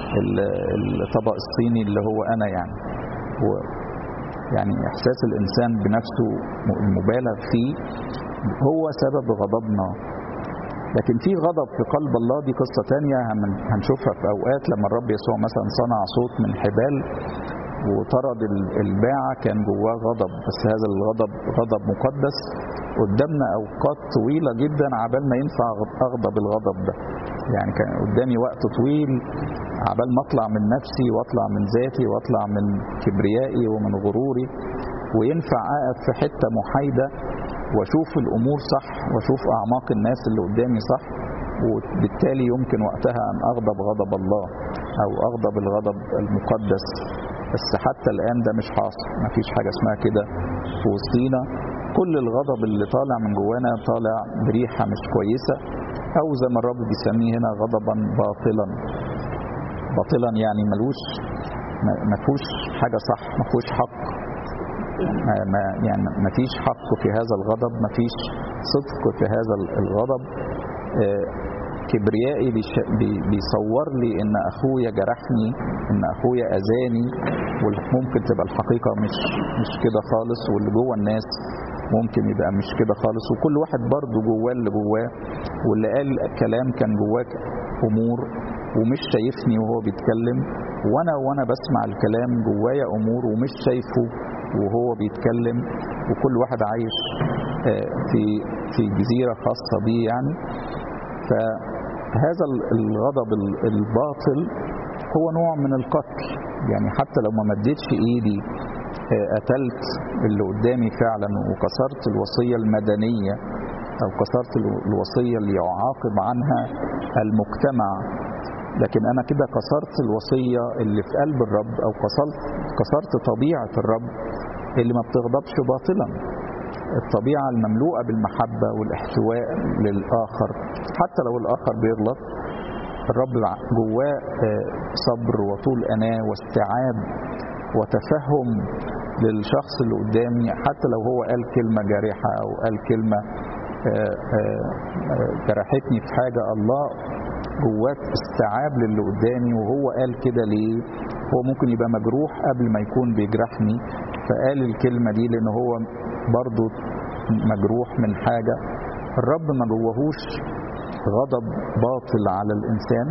الطبق الصيني اللي هو انا يعني و يعني احساس الانسان بنفسه المبالغ فيه هو سبب غضبنا لكن في غضب في قلب الله دي قصة تانية هنشوفها في أوقات لما الرب يسوع مثلا صنع صوت من حبال وطرد الباعة كان جواه غضب بس هذا الغضب غضب مقدس قدامنا أوقات طويلة جدا عبال ما ينفع أغضب الغضب ده يعني كان قدامي وقت طويل عبال ما أطلع من نفسي وأطلع من ذاتي وأطلع من كبريائي ومن غروري وينفع أقف في حتة محايدة واشوف الامور صح واشوف اعماق الناس اللي قدامي صح وبالتالي يمكن وقتها ان اغضب غضب الله او اغضب الغضب المقدس بس حتى الان ده مش حاصل ما فيش حاجه اسمها كده في وسطينا كل الغضب اللي طالع من جوانا طالع بريحه مش كويسه او زي ما الرب بيسميه هنا غضبا باطلا باطلا يعني ملوش ما فيهوش حاجه صح ما فيهوش حق ما يعني ما فيش حق في هذا الغضب ما فيش صدق في هذا الغضب كبريائي بيصور لي ان اخويا جرحني ان اخويا اذاني وممكن تبقى الحقيقه مش مش كده خالص واللي جوه الناس ممكن يبقى مش كده خالص وكل واحد برضه جواه اللي جواه واللي قال كلام كان جواه امور ومش شايفني وهو بيتكلم وانا وانا بسمع الكلام جوايا امور ومش شايفه وهو بيتكلم وكل واحد عايش في في جزيرة خاصة بيه يعني فهذا الغضب الباطل هو نوع من القتل يعني حتى لو ما مديتش ايدي قتلت اللي قدامي فعلا وكسرت الوصية المدنية أو كسرت الوصية اللي يعاقب عنها المجتمع لكن أنا كده كسرت الوصية اللي في قلب الرب أو كسرت كسرت طبيعة الرب اللي ما بتغضبش باطلا الطبيعة المملوءة بالمحبة والاحتواء للآخر حتى لو الآخر بيغلط الرب جواه صبر وطول أناة واستيعاب وتفهم للشخص اللي قدامي حتى لو هو قال كلمة جارحة أو قال كلمة جرحتني في حاجة الله جواه استيعاب للي قدامي وهو قال كده ليه هو ممكن يبقى مجروح قبل ما يكون بيجرحني فقال الكلمة دي لأن هو برضو مجروح من حاجة الرب ما جواهوش غضب باطل على الإنسان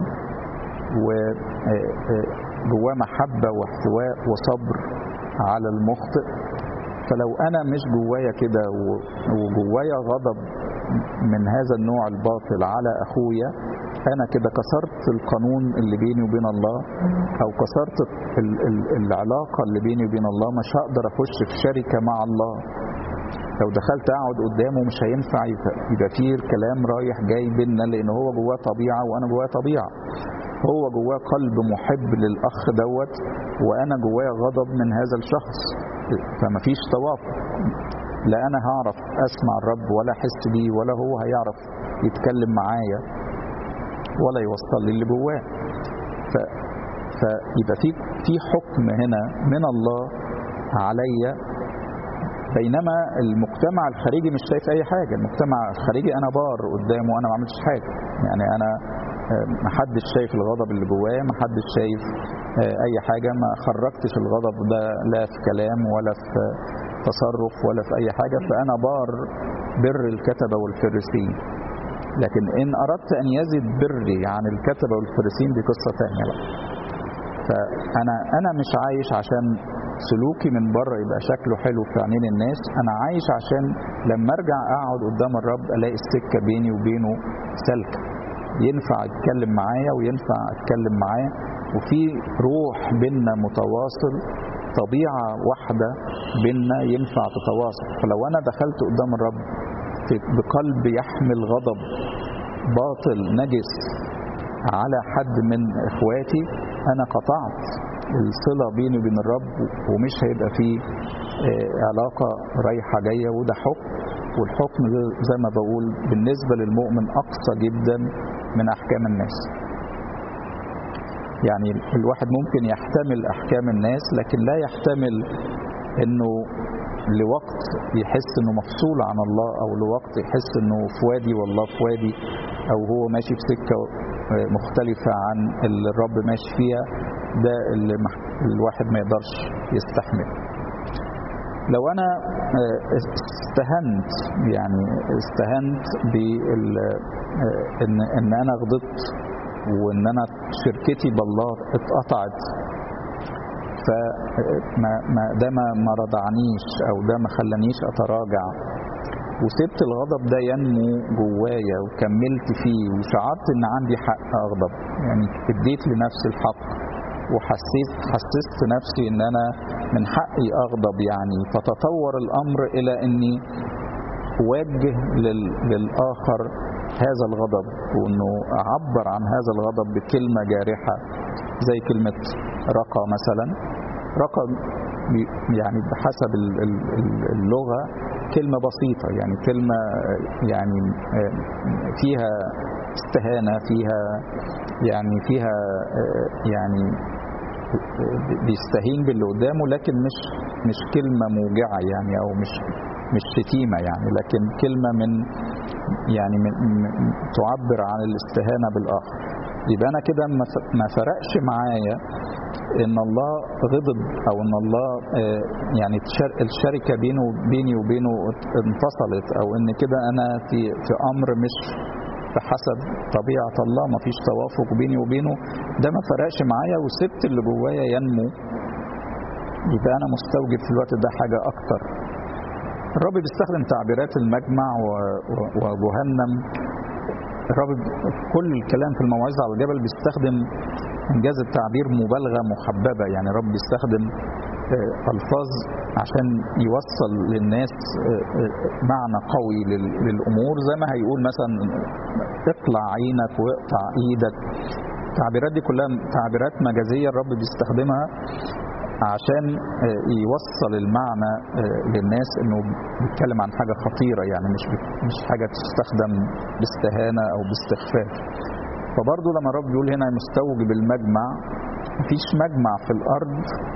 وجواه محبة واحتواء وصبر على المخطئ فلو أنا مش جوايا كده وجوايا غضب من هذا النوع الباطل على أخويا أنا كده كسرت القانون اللي بيني وبين الله أو كسرت العلاقة اللي بيني وبين الله مش هقدر أخش في شركة مع الله لو دخلت اقعد قدامه مش هينفع يبقى فيه كلام رايح جاي بينا لان هو جواه طبيعه وانا جواه طبيعه هو جواه قلب محب للاخ دوت وانا جوايا غضب من هذا الشخص فما فيش توافق لا انا هعرف اسمع الرب ولا احس بيه ولا هو هيعرف يتكلم معايا ولا يوصل لي اللي جواه ف فيبقى في في حكم هنا من الله عليا بينما المجتمع الخارجي مش شايف اي حاجه المجتمع الخارجي انا بار قدامه وانا ما عملتش حاجه يعني انا ما حدش شايف الغضب اللي جوايا ما حدش شايف اي حاجه ما خرجتش الغضب ده لا في كلام ولا في تصرف ولا في اي حاجه فانا بار بر الكتبه والفريسيين لكن ان اردت ان يزد بري عن الكتبه والفريسيين دي قصه ثانيه بقى فانا انا مش عايش عشان سلوكي من بره يبقى شكله حلو في عينين الناس انا عايش عشان لما ارجع اقعد قدام الرب الاقي السكه بيني وبينه سلكه ينفع اتكلم معايا وينفع اتكلم معاه وفي روح بينا متواصل طبيعه واحده بينا ينفع تتواصل فلو انا دخلت قدام الرب بقلب يحمل غضب باطل نجس على حد من اخواتي انا قطعت الصله بيني وبين الرب ومش هيبقى فيه علاقه رايحه جايه وده حكم والحكم زي ما بقول بالنسبه للمؤمن اقصى جدا من احكام الناس يعني الواحد ممكن يحتمل احكام الناس لكن لا يحتمل انه لوقت يحس انه مفصول عن الله او لوقت يحس انه في وادي والله في وادي او هو ماشي في سكه مختلفه عن اللي الرب ماشي فيها ده اللي الواحد ما يقدرش يستحمل لو انا استهنت يعني استهنت بال ان ان انا غضبت وان انا شركتي بالله اتقطعت فما ما ده ما ما رضعنيش او ده ما خلانيش اتراجع وسبت الغضب ده ينمو جوايا وكملت فيه وشعرت ان عندي حق اغضب يعني اديت لنفسي الحق وحسيت حسست نفسي ان انا من حقي اغضب يعني فتطور الامر الى اني اوجه لل... للاخر هذا الغضب وانه اعبر عن هذا الغضب بكلمه جارحه زي كلمه رقى مثلا رقى يعني بحسب اللغه كلمه بسيطه يعني كلمه يعني فيها استهانه فيها يعني فيها يعني بيستهين باللي قدامه لكن مش مش كلمه موجعه يعني او مش مش شتيمه يعني لكن كلمه من يعني من تعبر عن الاستهانه بالاخر يبقى انا كده ما فرقش معايا ان الله غضب او ان الله يعني الشركه بينه بيني وبينه انفصلت او ان كده انا في في امر مش بحسب طبيعة الله ما فيش توافق بيني وبينه ده ما فرقش معايا وسبت اللي جوايا ينمو يبقى أنا مستوجب في الوقت ده حاجة أكتر الرب بيستخدم تعبيرات المجمع وجهنم الرب كل الكلام في الموعظة على الجبل بيستخدم إنجاز التعبير مبالغة محببة يعني الرب بيستخدم ألفاظ عشان يوصل للناس معنى قوي للأمور زي ما هيقول مثلا اقلع عينك واقطع ايدك التعبيرات دي كلها تعبيرات مجازية الرب بيستخدمها عشان يوصل المعنى للناس انه بيتكلم عن حاجة خطيرة يعني مش مش حاجة تستخدم باستهانة او باستخفاف فبرضه لما الرب بيقول هنا مستوجب المجمع مفيش مجمع في الارض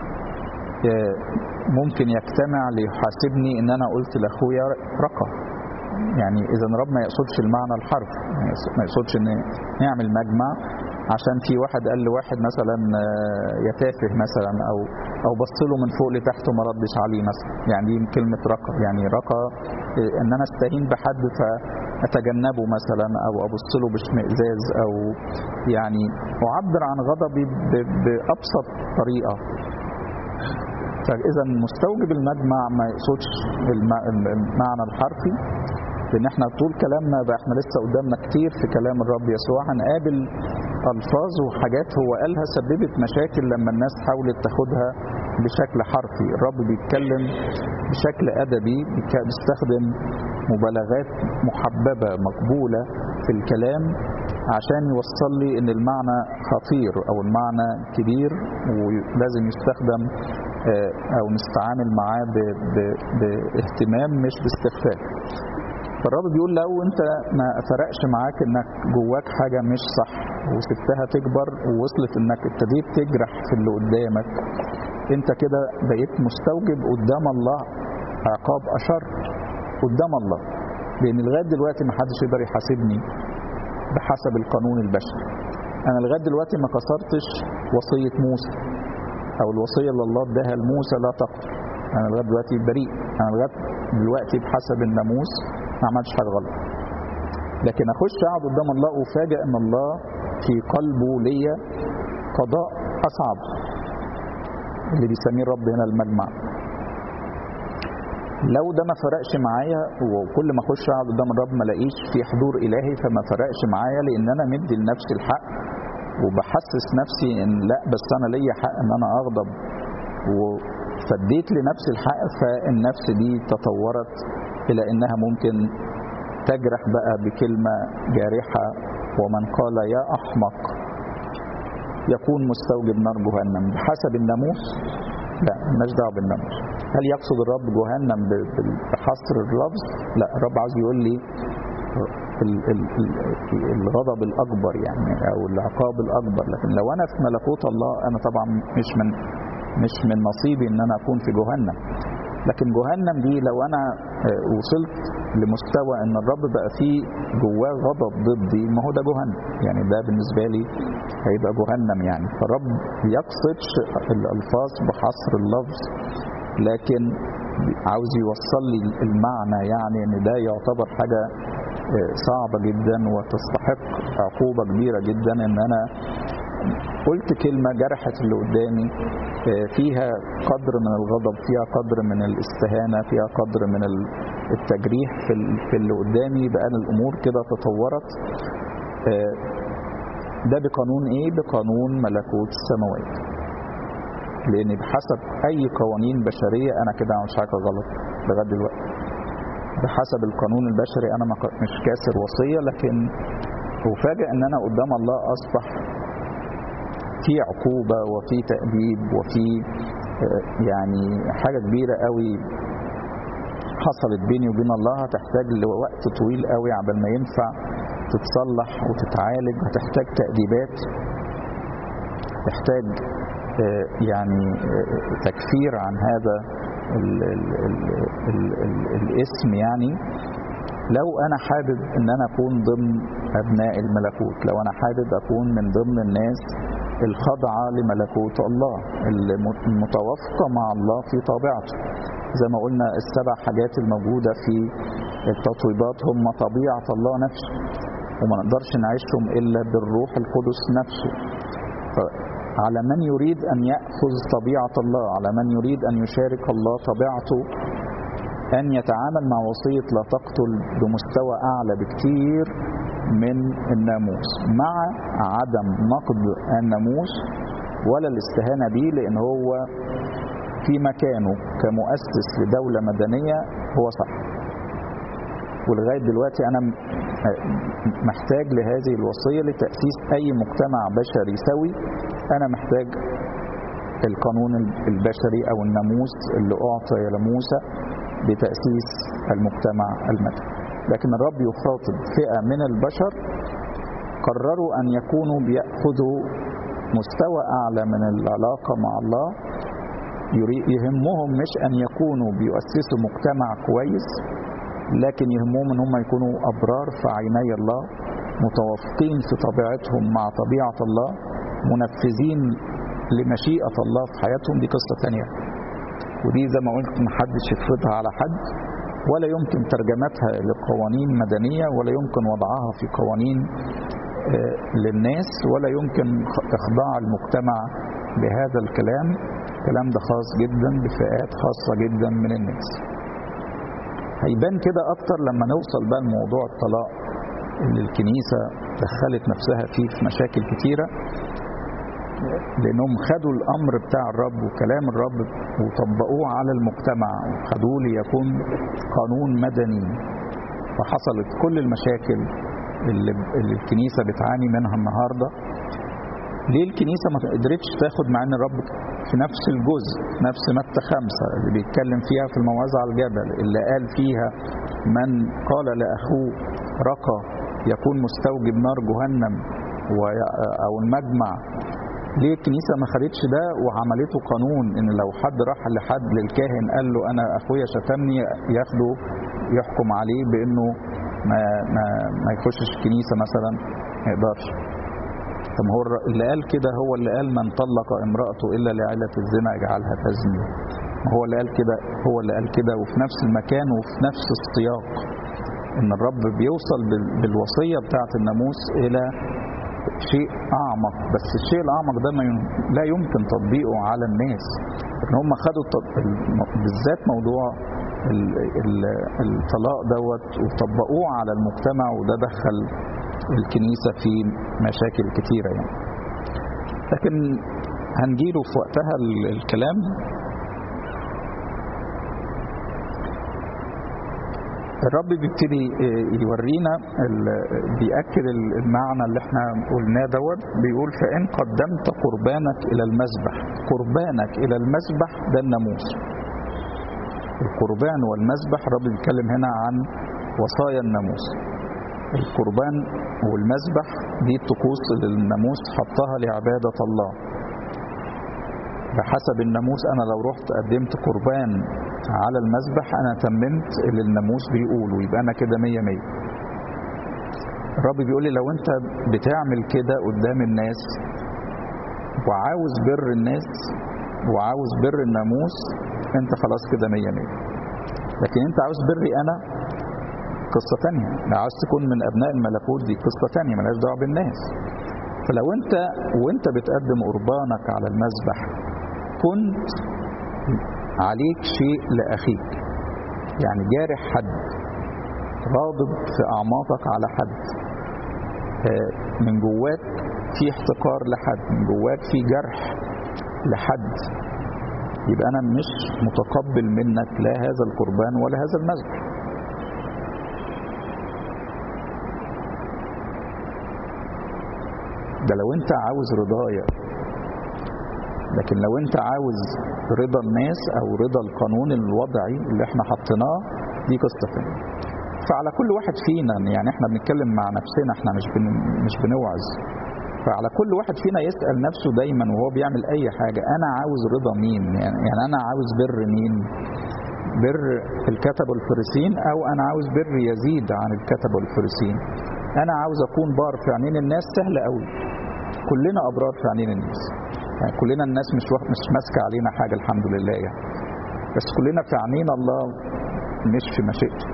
ممكن يجتمع ليحاسبني ان انا قلت لاخويا رقى يعني اذا الرب ما يقصدش المعنى الحرف ما يقصدش ان نعمل مجمع عشان في واحد قال لواحد مثلا يا تافه مثلا او او بص له من فوق لتحت وما ردش عليه مثلا يعني دي كلمه رقى يعني رقى ان انا استهين بحد فاتجنبه مثلا او ابص له باشمئزاز او يعني اعبر عن غضبي بابسط طريقه فاذا مستوجب المجمع ما يقصدش المعنى الحرفي لان احنا طول كلامنا بقى احنا لسه قدامنا كتير في كلام الرب يسوع هنقابل الفاظ وحاجات هو قالها سببت مشاكل لما الناس حاولت تاخدها بشكل حرفي الرب بيتكلم بشكل ادبي بيستخدم مبالغات محببه مقبوله في الكلام عشان يوصل لي ان المعنى خطير او المعنى كبير ولازم يستخدم او نستعامل معاه باهتمام مش باستخفاف فالرب بيقول لو انت ما فرقش معاك انك جواك حاجه مش صح وسبتها تكبر ووصلت انك ابتديت تجرح في اللي قدامك انت كده بقيت مستوجب قدام الله عقاب اشر قدام الله لان لغايه دلوقتي ما حدش يقدر يحاسبني بحسب القانون البشري انا لغايه دلوقتي ما كسرتش وصيه موسى او الوصيه اللي الله اداها لموسى لا تقتل انا لغايه دلوقتي بريء انا لغايه دلوقتي بحسب الناموس ما عملتش حاجه غلط لكن اخش اقعد قدام الله وفاجئ ان الله في قلبه ليا قضاء اصعب اللي بيسميه الرب هنا المجمع لو ده ما فرقش معايا وكل ما اخش اقعد قدام الرب ما الاقيش في حضور الهي فما فرقش معايا لان انا مدي لنفسي الحق وبحسس نفسي ان لا بس انا ليا حق ان انا اغضب وفديت لنفسي الحق فالنفس دي تطورت الى انها ممكن تجرح بقى بكلمه جارحه ومن قال يا احمق يكون مستوجب نار جهنم بحسب الناموس لا مالناش دعوه بالناموس هل يقصد الرب جهنم بحصر اللفظ لا الرب عايز يقول لي الغضب الاكبر يعني او العقاب الاكبر لكن لو انا في ملكوت الله انا طبعا مش من مش من نصيبي ان انا اكون في جهنم لكن جهنم دي لو انا وصلت لمستوى ان الرب بقى فيه جواه غضب ضدي ما هو ده جهنم يعني ده بالنسبه لي هيبقى جهنم يعني فالرب يقصدش الالفاظ بحصر اللفظ لكن عاوز يوصل لي المعنى يعني ان ده يعتبر حاجه صعبه جدا وتستحق عقوبه كبيره جدا ان انا قلت كلمه جرحت اللي قدامي فيها قدر من الغضب فيها قدر من الاستهانه فيها قدر من التجريح في في اللي قدامي بقى الامور كده تطورت ده بقانون ايه بقانون ملكوت السماوات لان بحسب اي قوانين بشريه انا كده مش حاجه غلط لغايه دلوقتي بحسب القانون البشري انا مش كاسر وصيه لكن افاجئ ان انا قدام الله اصبح في عقوبه وفي تاديب وفي يعني حاجه كبيره قوي حصلت بيني وبين الله هتحتاج لوقت طويل قوي عبال ما ينفع تتصلح وتتعالج هتحتاج تأديبات تحتاج يعني تكفير عن هذا ال ال ال ال ال الاسم يعني لو انا حابب ان انا اكون ضمن ابناء الملكوت لو انا حابب اكون من ضمن الناس الخاضعه لملكوت الله المتوافقه مع الله في طبيعته زي ما قلنا السبع حاجات الموجوده في التطويبات هم طبيعه الله نفسه وما نقدرش نعيشهم الا بالروح القدس نفسه على من يريد ان ياخذ طبيعه الله على من يريد ان يشارك الله طبيعته ان يتعامل مع وصيه لا تقتل بمستوى اعلى بكتير من الناموس مع عدم نقد الناموس ولا الاستهانه به لان هو في مكانه كمؤسس لدولة مدنية هو صح ولغاية دلوقتي أنا محتاج لهذه الوصية لتأسيس أي مجتمع بشري سوي أنا محتاج القانون البشري أو الناموس اللي أعطي لموسى بتأسيس المجتمع المدني لكن الرب يخاطب فئة من البشر قرروا أن يكونوا بيأخذوا مستوى أعلى من العلاقة مع الله يهمهم مش أن يكونوا بيؤسسوا مجتمع كويس لكن يهمهم أن هم يكونوا أبرار في عيني الله متوافقين في طبيعتهم مع طبيعة الله منفذين لمشيئة الله في حياتهم دي قصة تانية ودي زي ما قلت محدش يفرضها على حد ولا يمكن ترجمتها لقوانين مدنية ولا يمكن وضعها في قوانين للناس ولا يمكن إخضاع المجتمع بهذا الكلام الكلام ده خاص جدا بفئات خاصة جدا من الناس هيبان كده أكتر لما نوصل بقى لموضوع الطلاق اللي الكنيسة دخلت نفسها فيه في مشاكل كتيرة لأنهم خدوا الأمر بتاع الرب وكلام الرب وطبقوه على المجتمع وخدوه ليكون قانون مدني فحصلت كل المشاكل اللي, اللي الكنيسة بتعاني منها النهاردة ليه الكنيسة ما قدرتش تاخد مع ان الرب في نفس الجزء نفس متى خمسة اللي بيتكلم فيها في الموعظة على الجبل اللي قال فيها من قال لأخوه رقى يكون مستوجب نار جهنم أو المجمع ليه الكنيسة ما خدتش ده وعملته قانون ان لو حد راح لحد للكاهن قال له انا اخويا شتمني ياخده يحكم عليه بانه ما ما ما يخشش الكنيسة مثلا ما يقدرش طب هو اللي قال كده هو اللي قال من طلق امرأته إلا لعلة الزنا اجعلها تزني هو اللي قال كده هو اللي قال كده وفي نفس المكان وفي نفس السياق ان الرب بيوصل بالوصية بتاعة الناموس إلى شيء أعمق بس الشيء الأعمق ده ما لا يمكن تطبيقه على الناس ان هم خدوا بالذات موضوع الطلاق دوت وطبقوه على المجتمع وده دخل الكنيسة في مشاكل كتيرة يعني لكن هنجيله في وقتها الكلام الرب بيبتدي يورينا بيأكد المعنى اللي احنا قلناه دوت بيقول فإن قدمت قربانك إلى المذبح قربانك إلى المذبح ده الناموس القربان والمذبح الرب بيتكلم هنا عن وصايا الناموس القربان والمذبح دي الطقوس اللي الناموس حطها لعبادة الله بحسب الناموس أنا لو رحت قدمت قربان على المذبح أنا تممت اللي الناموس بيقوله يبقى أنا كده مية مية الرب بيقول لي لو أنت بتعمل كده قدام الناس وعاوز بر الناس وعاوز بر الناموس أنت خلاص كده مية مية لكن أنت عاوز بري أنا قصة تانية لو عاوز تكون من أبناء الملكوت دي قصة تانية ملهاش دعوة بالناس فلو أنت وأنت بتقدم قربانك على المذبح كنت عليك شيء لأخيك يعني جارح حد غاضب في أعماقك على حد من جواك في احتقار لحد من جواك في جرح لحد يبقى أنا مش متقبل منك لا هذا القربان ولا هذا المذبح ده لو انت عاوز رضايا لكن لو انت عاوز رضا الناس او رضا القانون الوضعي اللي احنا حطيناه دي قصه ثانيه فعلى كل واحد فينا يعني احنا بنتكلم مع نفسنا احنا مش بن مش بنوعظ فعلى كل واحد فينا يسال نفسه دايما وهو بيعمل اي حاجه انا عاوز رضا مين يعني, يعني انا عاوز بر مين بر الكتب والفريسين او انا عاوز بر يزيد عن الكتب والفريسين انا عاوز اكون بار في عينين الناس سهل قوي كلنا ابرار في عينين الناس يعني كلنا الناس مش مش ماسكه علينا حاجه الحمد لله يعني بس كلنا في عينين الله مش في مشيئته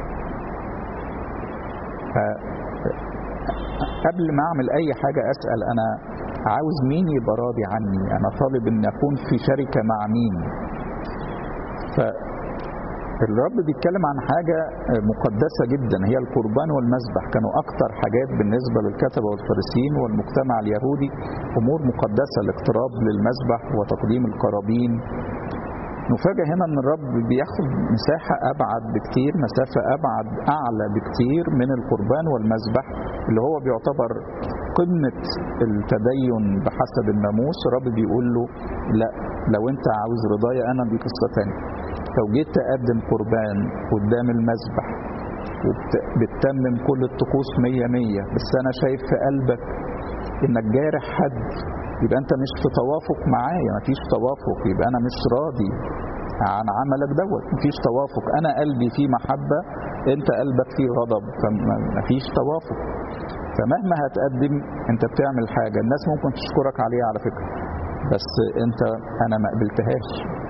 قبل ما اعمل اي حاجه اسال انا عاوز مين يبقى راضي عني انا طالب ان اكون في شركه مع مين ف الرب بيتكلم عن حاجة مقدسة جدا هي القربان والمذبح كانوا أكتر حاجات بالنسبة للكتبة والفارسيين والمجتمع اليهودي أمور مقدسة الاقتراب للمذبح وتقديم القرابين نفاجأ هنا ان الرب بياخد مساحة ابعد بكتير مسافة ابعد اعلى بكتير من القربان والمذبح اللي هو بيعتبر قمة التدين بحسب الناموس الرب بيقول له لا لو انت عاوز رضايا انا دي قصة تانية لو جيت تقدم قربان قدام المذبح وبتتمم كل الطقوس مية مية بس انا شايف في قلبك انك جارح حد يبقى انت مش في توافق معايا مفيش توافق يبقى انا مش راضي عن عملك دوت مفيش توافق انا قلبي فيه محبة انت قلبك فيه غضب فمفيش توافق فمهما هتقدم انت بتعمل حاجة الناس ممكن تشكرك عليها على فكرة بس انت انا ما قبلتهاش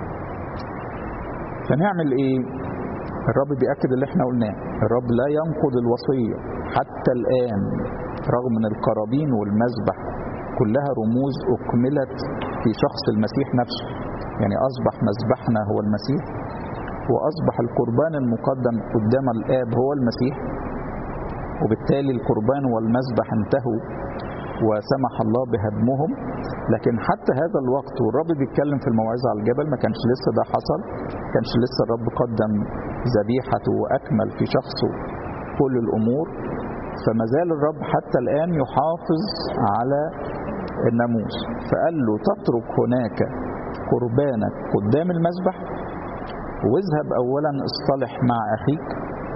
فنعمل ايه الرب بيأكد اللي احنا قلناه الرب لا ينقض الوصية حتى الآن رغم من القرابين والمذبح كلها رموز أكملت في شخص المسيح نفسه يعني أصبح مذبحنا هو المسيح وأصبح القربان المقدم قدام الآب هو المسيح وبالتالي القربان والمذبح انتهوا وسمح الله بهدمهم لكن حتى هذا الوقت والرب بيتكلم في الموعظة على الجبل ما كانش لسه ده حصل ما كانش لسه الرب قدم ذبيحته وأكمل في شخصه كل الأمور فما زال الرب حتى الآن يحافظ على الناموس فقال له تترك هناك قربانك قدام المذبح واذهب أولا اصطلح مع أخيك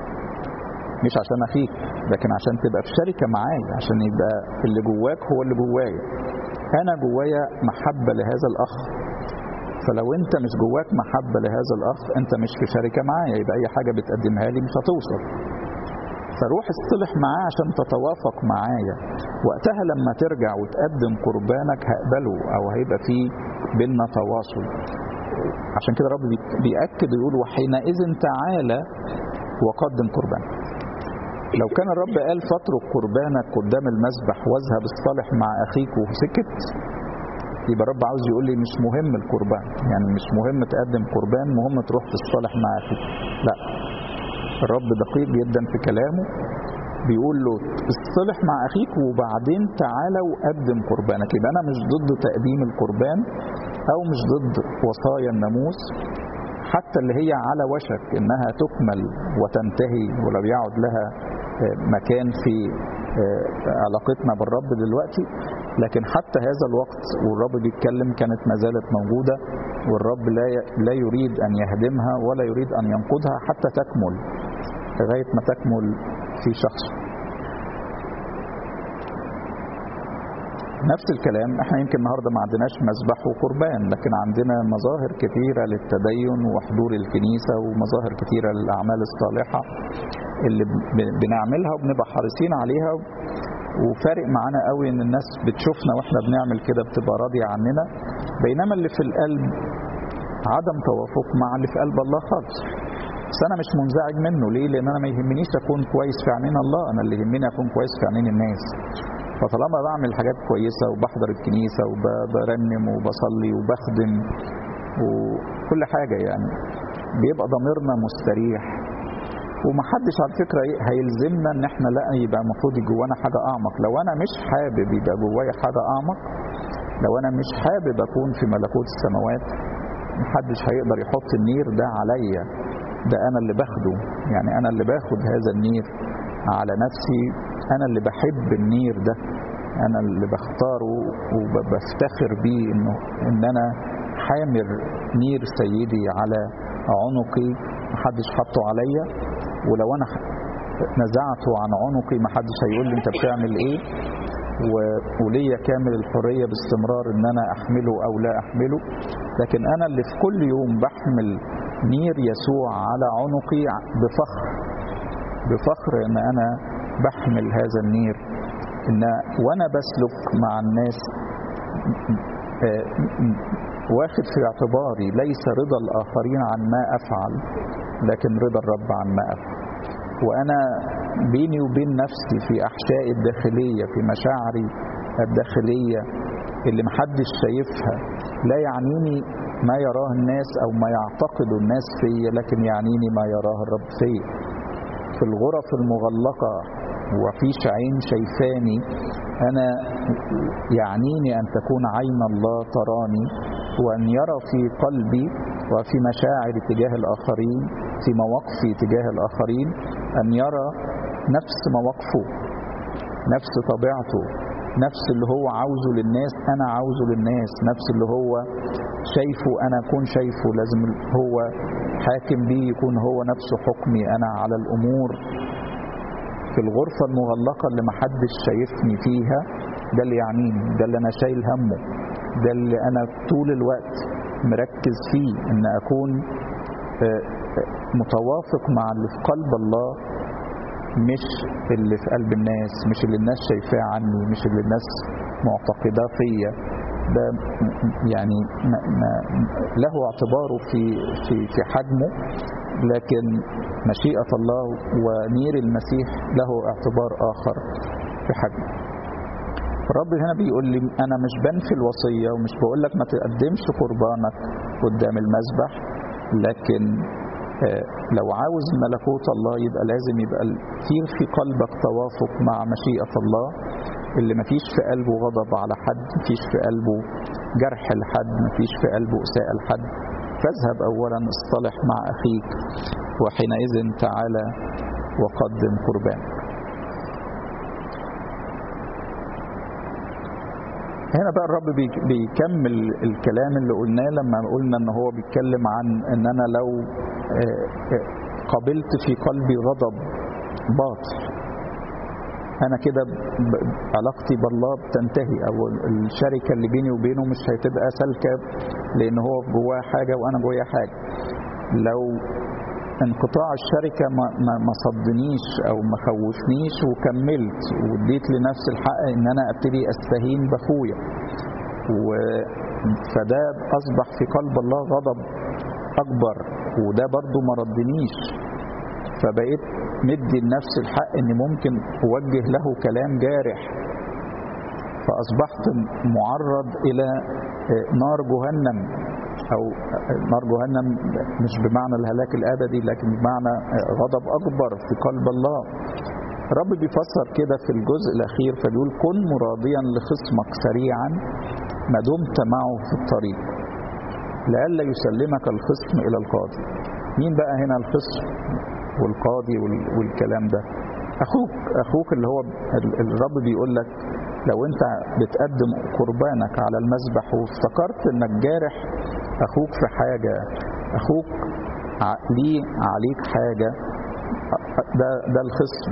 مش عشان أخيك لكن عشان تبقى في شركة معايا عشان يبقى اللي جواك هو اللي جوايا أنا جوايا محبة لهذا الأخ فلو أنت مش جواك محبة لهذا الأخ أنت مش في شركة معايا يبقى أي حاجة بتقدمها لي مش هتوصل فروح اصطلح معاه عشان تتوافق معايا وقتها لما ترجع وتقدم قربانك هقبله او هيبقى في بيننا تواصل عشان كده الرب بيأكد ويقول وحينئذ تعالى وقدم قربانك لو كان الرب قال فاترك قربانك قدام المذبح واذهب اصطلح مع اخيك وسكت يبقى الرب عاوز يقول لي مش مهم القربان يعني مش مهم تقدم قربان مهم تروح تصطلح مع اخيك لا الرب دقيق جدا في كلامه بيقول له اصطلح مع اخيك وبعدين تعالى وقدم قربانك يبقى انا مش ضد تقديم القربان او مش ضد وصايا الناموس حتى اللي هي على وشك انها تكمل وتنتهي ولو يعد لها مكان في علاقتنا بالرب دلوقتي لكن حتى هذا الوقت والرب بيتكلم كانت ما زالت موجوده والرب لا لا يريد ان يهدمها ولا يريد ان ينقضها حتى تكمل لغايه ما تكمل في شخصه. نفس الكلام احنا يمكن النهارده ما عندناش مذبح وقربان لكن عندنا مظاهر كثيره للتدين وحضور الكنيسه ومظاهر كثيره للاعمال الصالحه اللي بنعملها وبنبقى حريصين عليها وفارق معانا قوي ان الناس بتشوفنا واحنا بنعمل كده بتبقى راضيه عننا بينما اللي في القلب عدم توافق مع اللي في قلب الله خالص بس انا مش منزعج منه ليه لان انا ما يهمنيش اكون كويس في عينين الله انا اللي يهمني اكون كويس في عينين الناس فطالما بعمل حاجات كويسه وبحضر الكنيسه وبرنم وبصلي وبخدم وكل حاجه يعني بيبقى ضميرنا مستريح ومحدش على فكره ايه هيلزمنا ان احنا لا يبقى المفروض جوانا حاجه اعمق لو انا مش حابب يبقى جوايا حاجه اعمق لو انا مش حابب اكون في ملكوت السماوات محدش هيقدر يحط النير ده عليا ده انا اللي باخده يعني انا اللي باخد هذا النير على نفسي انا اللي بحب النير ده انا اللي بختاره وبفتخر بيه انه ان انا حامل نير سيدي على عنقي محدش حطه عليا ولو انا نزعته عن عنقي محدش هيقول لي انت بتعمل ايه وليا كامل الحريه باستمرار ان انا احمله او لا احمله لكن انا اللي في كل يوم بحمل نير يسوع على عنقي بفخر بفخر ان انا بحمل هذا النير ان وانا بسلك مع الناس واخد في اعتباري ليس رضا الاخرين عن ما افعل لكن رضا الرب عن ما افعل وانا بيني وبين نفسي في احشائي الداخليه في مشاعري الداخليه اللي محدش شايفها لا يعنيني ما يراه الناس او ما يعتقد الناس فيا لكن يعنيني ما يراه الرب فيا في الغرف المغلقه وفيش عين شايفاني انا يعنيني ان تكون عين الله تراني وان يرى في قلبي وفي مشاعري تجاه الآخرين في مواقفي تجاه الآخرين أن يرى نفس مواقفه نفس طبيعته نفس اللي هو عاوزه للناس أنا عاوزه للناس نفس اللي هو شايفه أنا أكون شايفه لازم هو حاكم بيه يكون هو نفسه حكمي أنا على الأمور في الغرفة المغلقة اللي محدش شايفني فيها ده اللي يعنيني ده اللي أنا شايل همه ده اللي أنا طول الوقت مركز فيه إن أكون متوافق مع اللي في قلب الله مش اللي في قلب الناس مش اللي الناس شايفاه عني مش اللي الناس معتقداه فيا ده يعني ما ما له اعتباره في في في حجمه لكن مشيئة الله ونير المسيح له اعتبار آخر في حجمه الرب هنا بيقول لي أنا مش بنفي الوصية ومش بقول لك ما تقدمش قربانك قدام المذبح لكن لو عاوز ملكوت الله يبقى لازم يبقى في في قلبك توافق مع مشيئة الله اللي مفيش في قلبه غضب على حد مفيش في قلبه جرح لحد مفيش في قلبه إساءة لحد فاذهب أولا اصطلح مع أخيك وحينئذ تعالى وقدم قربانك هنا بقى الرب بيكمل الكلام اللي قلناه لما قلنا ان هو بيتكلم عن ان انا لو قبلت في قلبي غضب باطل انا كده علاقتي بالله بتنتهي او الشركه اللي بيني وبينه مش هتبقى سالكه لان هو جواه حاجه وانا جوايا حاجه لو انقطاع الشركه ما, ما, ما صدنيش او ما خوفنيش وكملت واديت لنفسي الحق ان انا ابتدي استهين باخويا و فده اصبح في قلب الله غضب اكبر وده برضو ما ردنيش فبقيت مدي لنفسي الحق ان ممكن اوجه له كلام جارح فاصبحت معرض الى نار جهنم او نار جهنم مش بمعنى الهلاك الابدي لكن بمعنى غضب اكبر في قلب الله رب بيفسر كده في الجزء الاخير فبيقول كن مراضيا لخصمك سريعا ما دمت معه في الطريق لئلا يسلمك الخصم الى القاضي مين بقى هنا الخصم والقاضي والكلام ده اخوك اخوك اللي هو الرب بيقول لك لو انت بتقدم قربانك على المذبح وافتكرت انك جارح اخوك في حاجة اخوك ليه عليك حاجة ده ده الخصم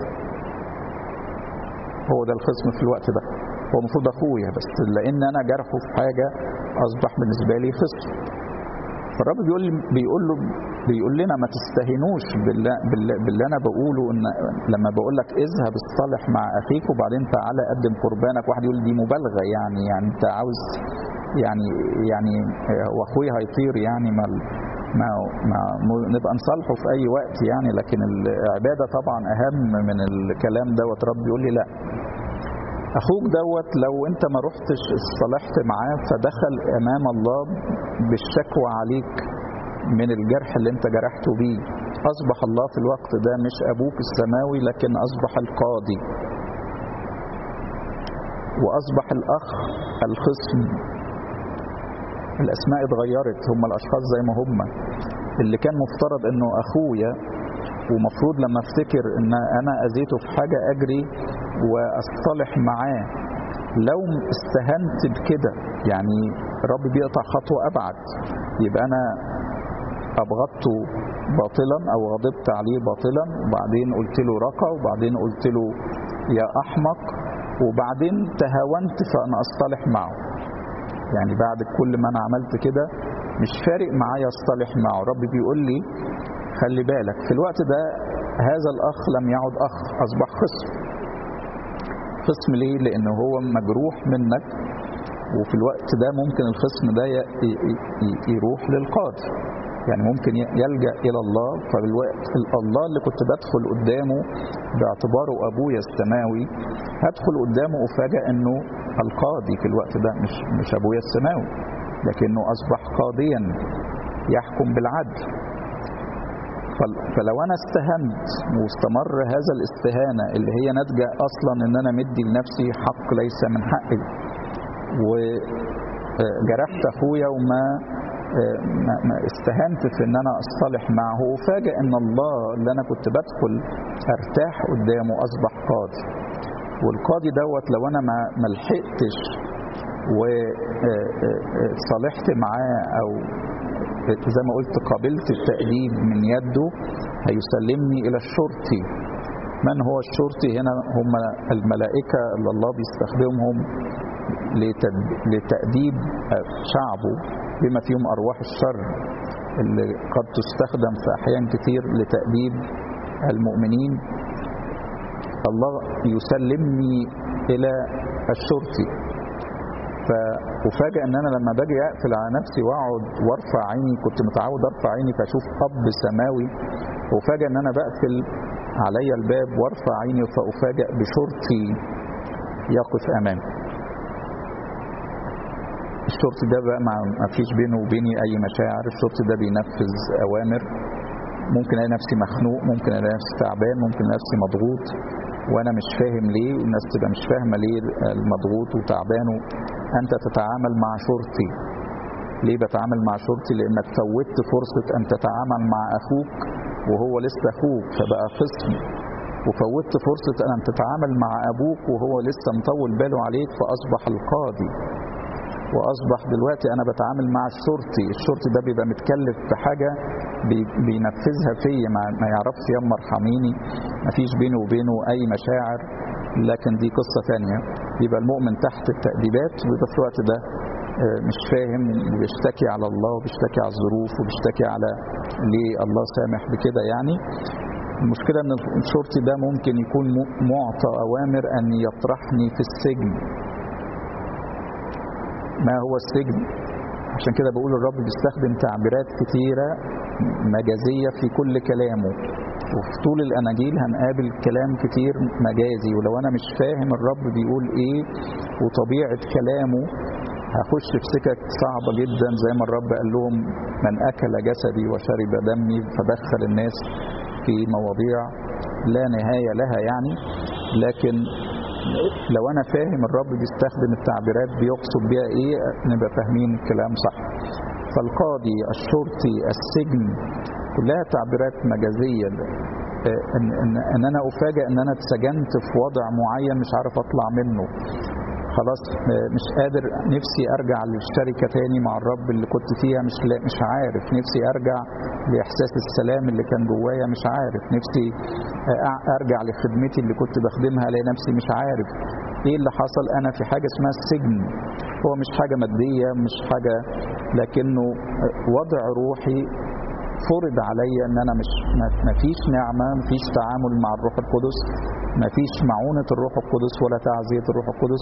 هو ده الخصم في الوقت ده هو المفروض اخويا بس لان انا جرحه في حاجة اصبح بالنسبة لي خصم فالرب بيقول بيقول له بيقول لنا ما تستهينوش باللي, باللي, باللي انا بقوله ان لما بقول لك اذهب اصطلح مع اخيك وبعدين تعالى قدم قربانك واحد يقول دي مبالغه يعني يعني انت عاوز يعني يعني واخويا هيطير يعني ما ما, ما نبقى نصالحه في اي وقت يعني لكن العباده طبعا اهم من الكلام دوت رب يقول لي لا اخوك دوت لو انت ما رحتش اصطلحت معاه فدخل امام الله بالشكوى عليك من الجرح اللي انت جرحته بيه اصبح الله في الوقت ده مش ابوك السماوي لكن اصبح القاضي واصبح الاخ الخصم الاسماء اتغيرت هم الاشخاص زي ما هم اللي كان مفترض انه اخويا ومفروض لما افتكر ان انا اذيته في حاجه اجري واصطلح معاه لو استهنت بكده يعني الرب بيقطع خطوه ابعد يبقى انا ابغضته باطلا او غضبت عليه باطلا وبعدين قلت له رقى وبعدين قلت له يا احمق وبعدين تهاونت فانا اصطلح معه يعني بعد كل ما انا عملت كده مش فارق معايا اصطلح معه رب بيقول لي خلي بالك في الوقت ده هذا الاخ لم يعد اخ اصبح خصم خصم ليه لانه هو مجروح منك وفي الوقت ده ممكن الخصم ده يروح للقاضي يعني ممكن يلجا الى الله فبالوقت الله اللي كنت بدخل قدامه باعتباره ابويا السماوي هدخل قدامه افاجئ انه القاضي في الوقت ده مش مش ابويا السماوي لكنه اصبح قاضيا يحكم بالعدل فلو انا استهنت واستمر هذا الاستهانه اللي هي ناتجه اصلا ان انا مدي لنفسي حق ليس من حقي وجرحت اخويا وما استهنت في ان انا اصطلح معه وفاجئ ان الله اللي انا كنت بدخل ارتاح قدامه اصبح قاضي والقاضي دوت لو انا ما لحقتش وصالحت معاه او زي ما قلت قابلت التأديب من يده هيسلمني الى الشرطي من هو الشرطي هنا هم الملائكة اللي الله بيستخدمهم لتأديب شعبه بما فيهم أرواح الشر اللي قد تستخدم في أحيان كتير لتأديب المؤمنين الله يسلمني إلى الشرطي فأفاجئ ان انا لما باجي اقفل على نفسي واقعد وارفع عيني كنت متعود ارفع عيني فاشوف اب سماوي وفاجئ ان انا بقفل علي الباب وارفع عيني فافاجئ بشرطي يقف امامي الشرطي ده بقى ما فيش بينه وبيني اي مشاعر الشرطي ده بينفذ اوامر ممكن الاقي نفسي مخنوق ممكن الاقي نفسي تعبان ممكن الاقي نفسي مضغوط وانا مش فاهم ليه والناس تبقى مش فاهمه ليه المضغوط وتعبان انت تتعامل مع شرطي ليه بتعامل مع شرطي لانك فوتت فرصه ان تتعامل مع اخوك وهو لسه اخوك فبقى خصم وفوتت فرصه ان تتعامل مع ابوك وهو لسه مطول باله عليك فاصبح القاضي واصبح دلوقتي انا بتعامل مع الشرطي الشرطي ده بيبقى متكلف بحاجه بينفذها فيا ما يعرفش يما ارحميني ما فيش بيني وبينه اي مشاعر لكن دي قصه ثانيه يبقى المؤمن تحت التاديبات ويبقى في الوقت ده مش فاهم وبيشتكي على الله وبيشتكي على الظروف وبيشتكي على ليه الله سامح بكده يعني المشكله ان الشرطي ده ممكن يكون معطى اوامر ان يطرحني في السجن ما هو السجن عشان كده بقول الرب بيستخدم تعبيرات كتيرة مجازية في كل كلامه وفي طول الأناجيل هنقابل كلام كتير مجازي ولو أنا مش فاهم الرب بيقول إيه وطبيعة كلامه هخش في سكك صعبة جدا زي ما الرب قال لهم من أكل جسدي وشرب دمي فدخل الناس في مواضيع لا نهاية لها يعني لكن لو انا فاهم الرب بيستخدم التعبيرات بيقصد بيها ايه نبقى فاهمين الكلام صح فالقاضي الشرطي السجن كلها تعبيرات مجازية ان, إن, إن انا افاجئ ان انا اتسجنت في وضع معين مش عارف اطلع منه خلاص مش قادر نفسي ارجع للشركه تاني مع الرب اللي كنت فيها مش لا مش عارف نفسي ارجع لاحساس السلام اللي كان جوايا مش عارف نفسي ارجع لخدمتي اللي كنت بخدمها الاقي نفسي مش عارف ايه اللي حصل انا في حاجه اسمها السجن هو مش حاجه ماديه مش حاجه لكنه وضع روحي فرض عليا ان انا مش ما فيش نعمه ما فيش تعامل مع الروح القدس ما فيش معونه الروح القدس ولا تعزيه الروح القدس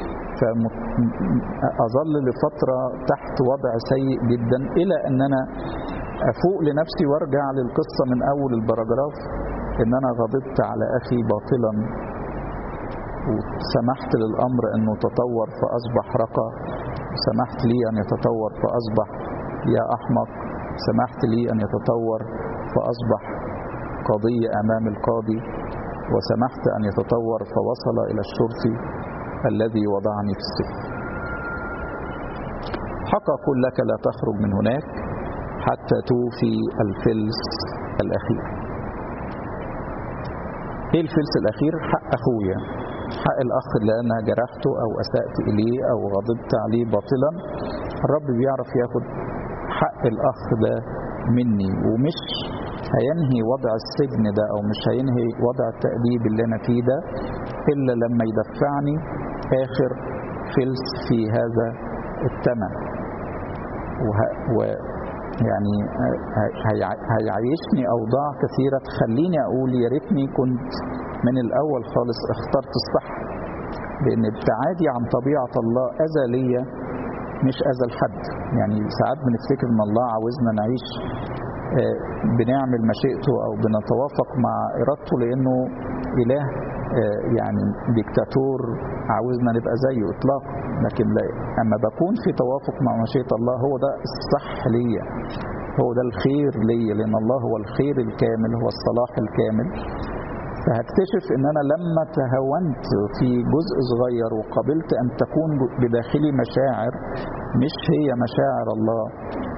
فاظل لفتره تحت وضع سيء جدا الى ان انا افوق لنفسي وارجع للقصه من اول البراجراف ان انا غضبت على اخي باطلا وسمحت للامر انه تطور فاصبح رقى وسمحت لي ان يتطور فاصبح يا احمق سمحت لي أن يتطور فأصبح قضية أمام القاضي وسمحت أن يتطور فوصل إلى الشرطي الذي وضعني في السجن حق أقول لك لا تخرج من هناك حتى توفي الفلس الأخير إيه الفلس الأخير حق أخويا حق الأخ اللي أنا جرحته أو أسأت إليه أو غضبت عليه باطلا الرب بيعرف ياخد حق الأخ ده مني ومش هينهي وضع السجن ده أو مش هينهي وضع التأديب اللي أنا فيه ده إلا لما يدفعني آخر فلس في هذا الثمن وه... و... يعني هيعيشني أوضاع كثيرة تخليني أقول يا ريتني كنت من الأول خالص اخترت الصح لأن ابتعادي عن طبيعة الله أذى ليا مش أذى لحد يعني ساعات بنفتكر ان الله عاوزنا نعيش بنعمل مشيئته او بنتوافق مع ارادته لانه اله يعني ديكتاتور عاوزنا نبقى زيه اطلاقا لكن لا اما بكون في توافق مع مشيئه الله هو ده الصح ليا هو ده الخير ليا لان الله هو الخير الكامل هو الصلاح الكامل فهكتشف ان انا لما تهاونت في جزء صغير وقبلت ان تكون بداخلي مشاعر مش هي مشاعر الله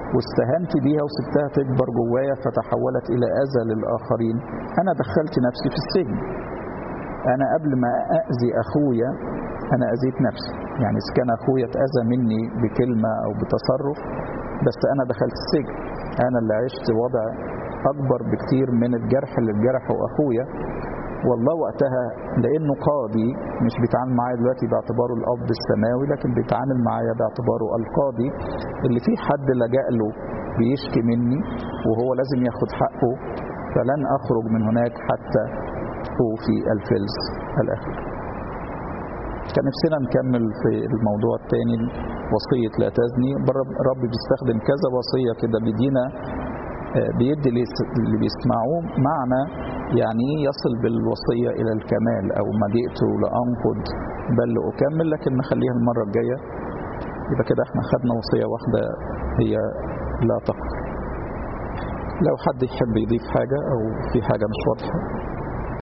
واستهنت بيها وسبتها تكبر جوايا فتحولت إلى أذى للآخرين أنا دخلت نفسي في السجن أنا قبل ما أذي أخويا أنا أذيت نفسي يعني إذا كان أخويا اتأذى مني بكلمة أو بتصرف بس أنا دخلت السجن أنا اللي عشت وضع أكبر بكتير من الجرح اللي اتجرحه أخويا والله وقتها لأنه قاضي مش بيتعامل معايا دلوقتي باعتباره الأب السماوي لكن بيتعامل معايا باعتباره القاضي اللي فيه حد لجأ له بيشكي مني وهو لازم ياخد حقه فلن أخرج من هناك حتى في الفلس الأخير كان نفسنا نكمل في الموضوع الثاني وصية لا تزني رب بيستخدم كذا وصية كده بيدينا بيدي اللي بيسمعوه معنى يعني ايه يصل بالوصية إلى الكمال أو ما جئت لأنقض بل لأكمل لكن نخليها المرة الجاية يبقى كده احنا خدنا وصية واحدة هي لا تقتل لو حد يحب يضيف حاجة أو في حاجة مش واضحة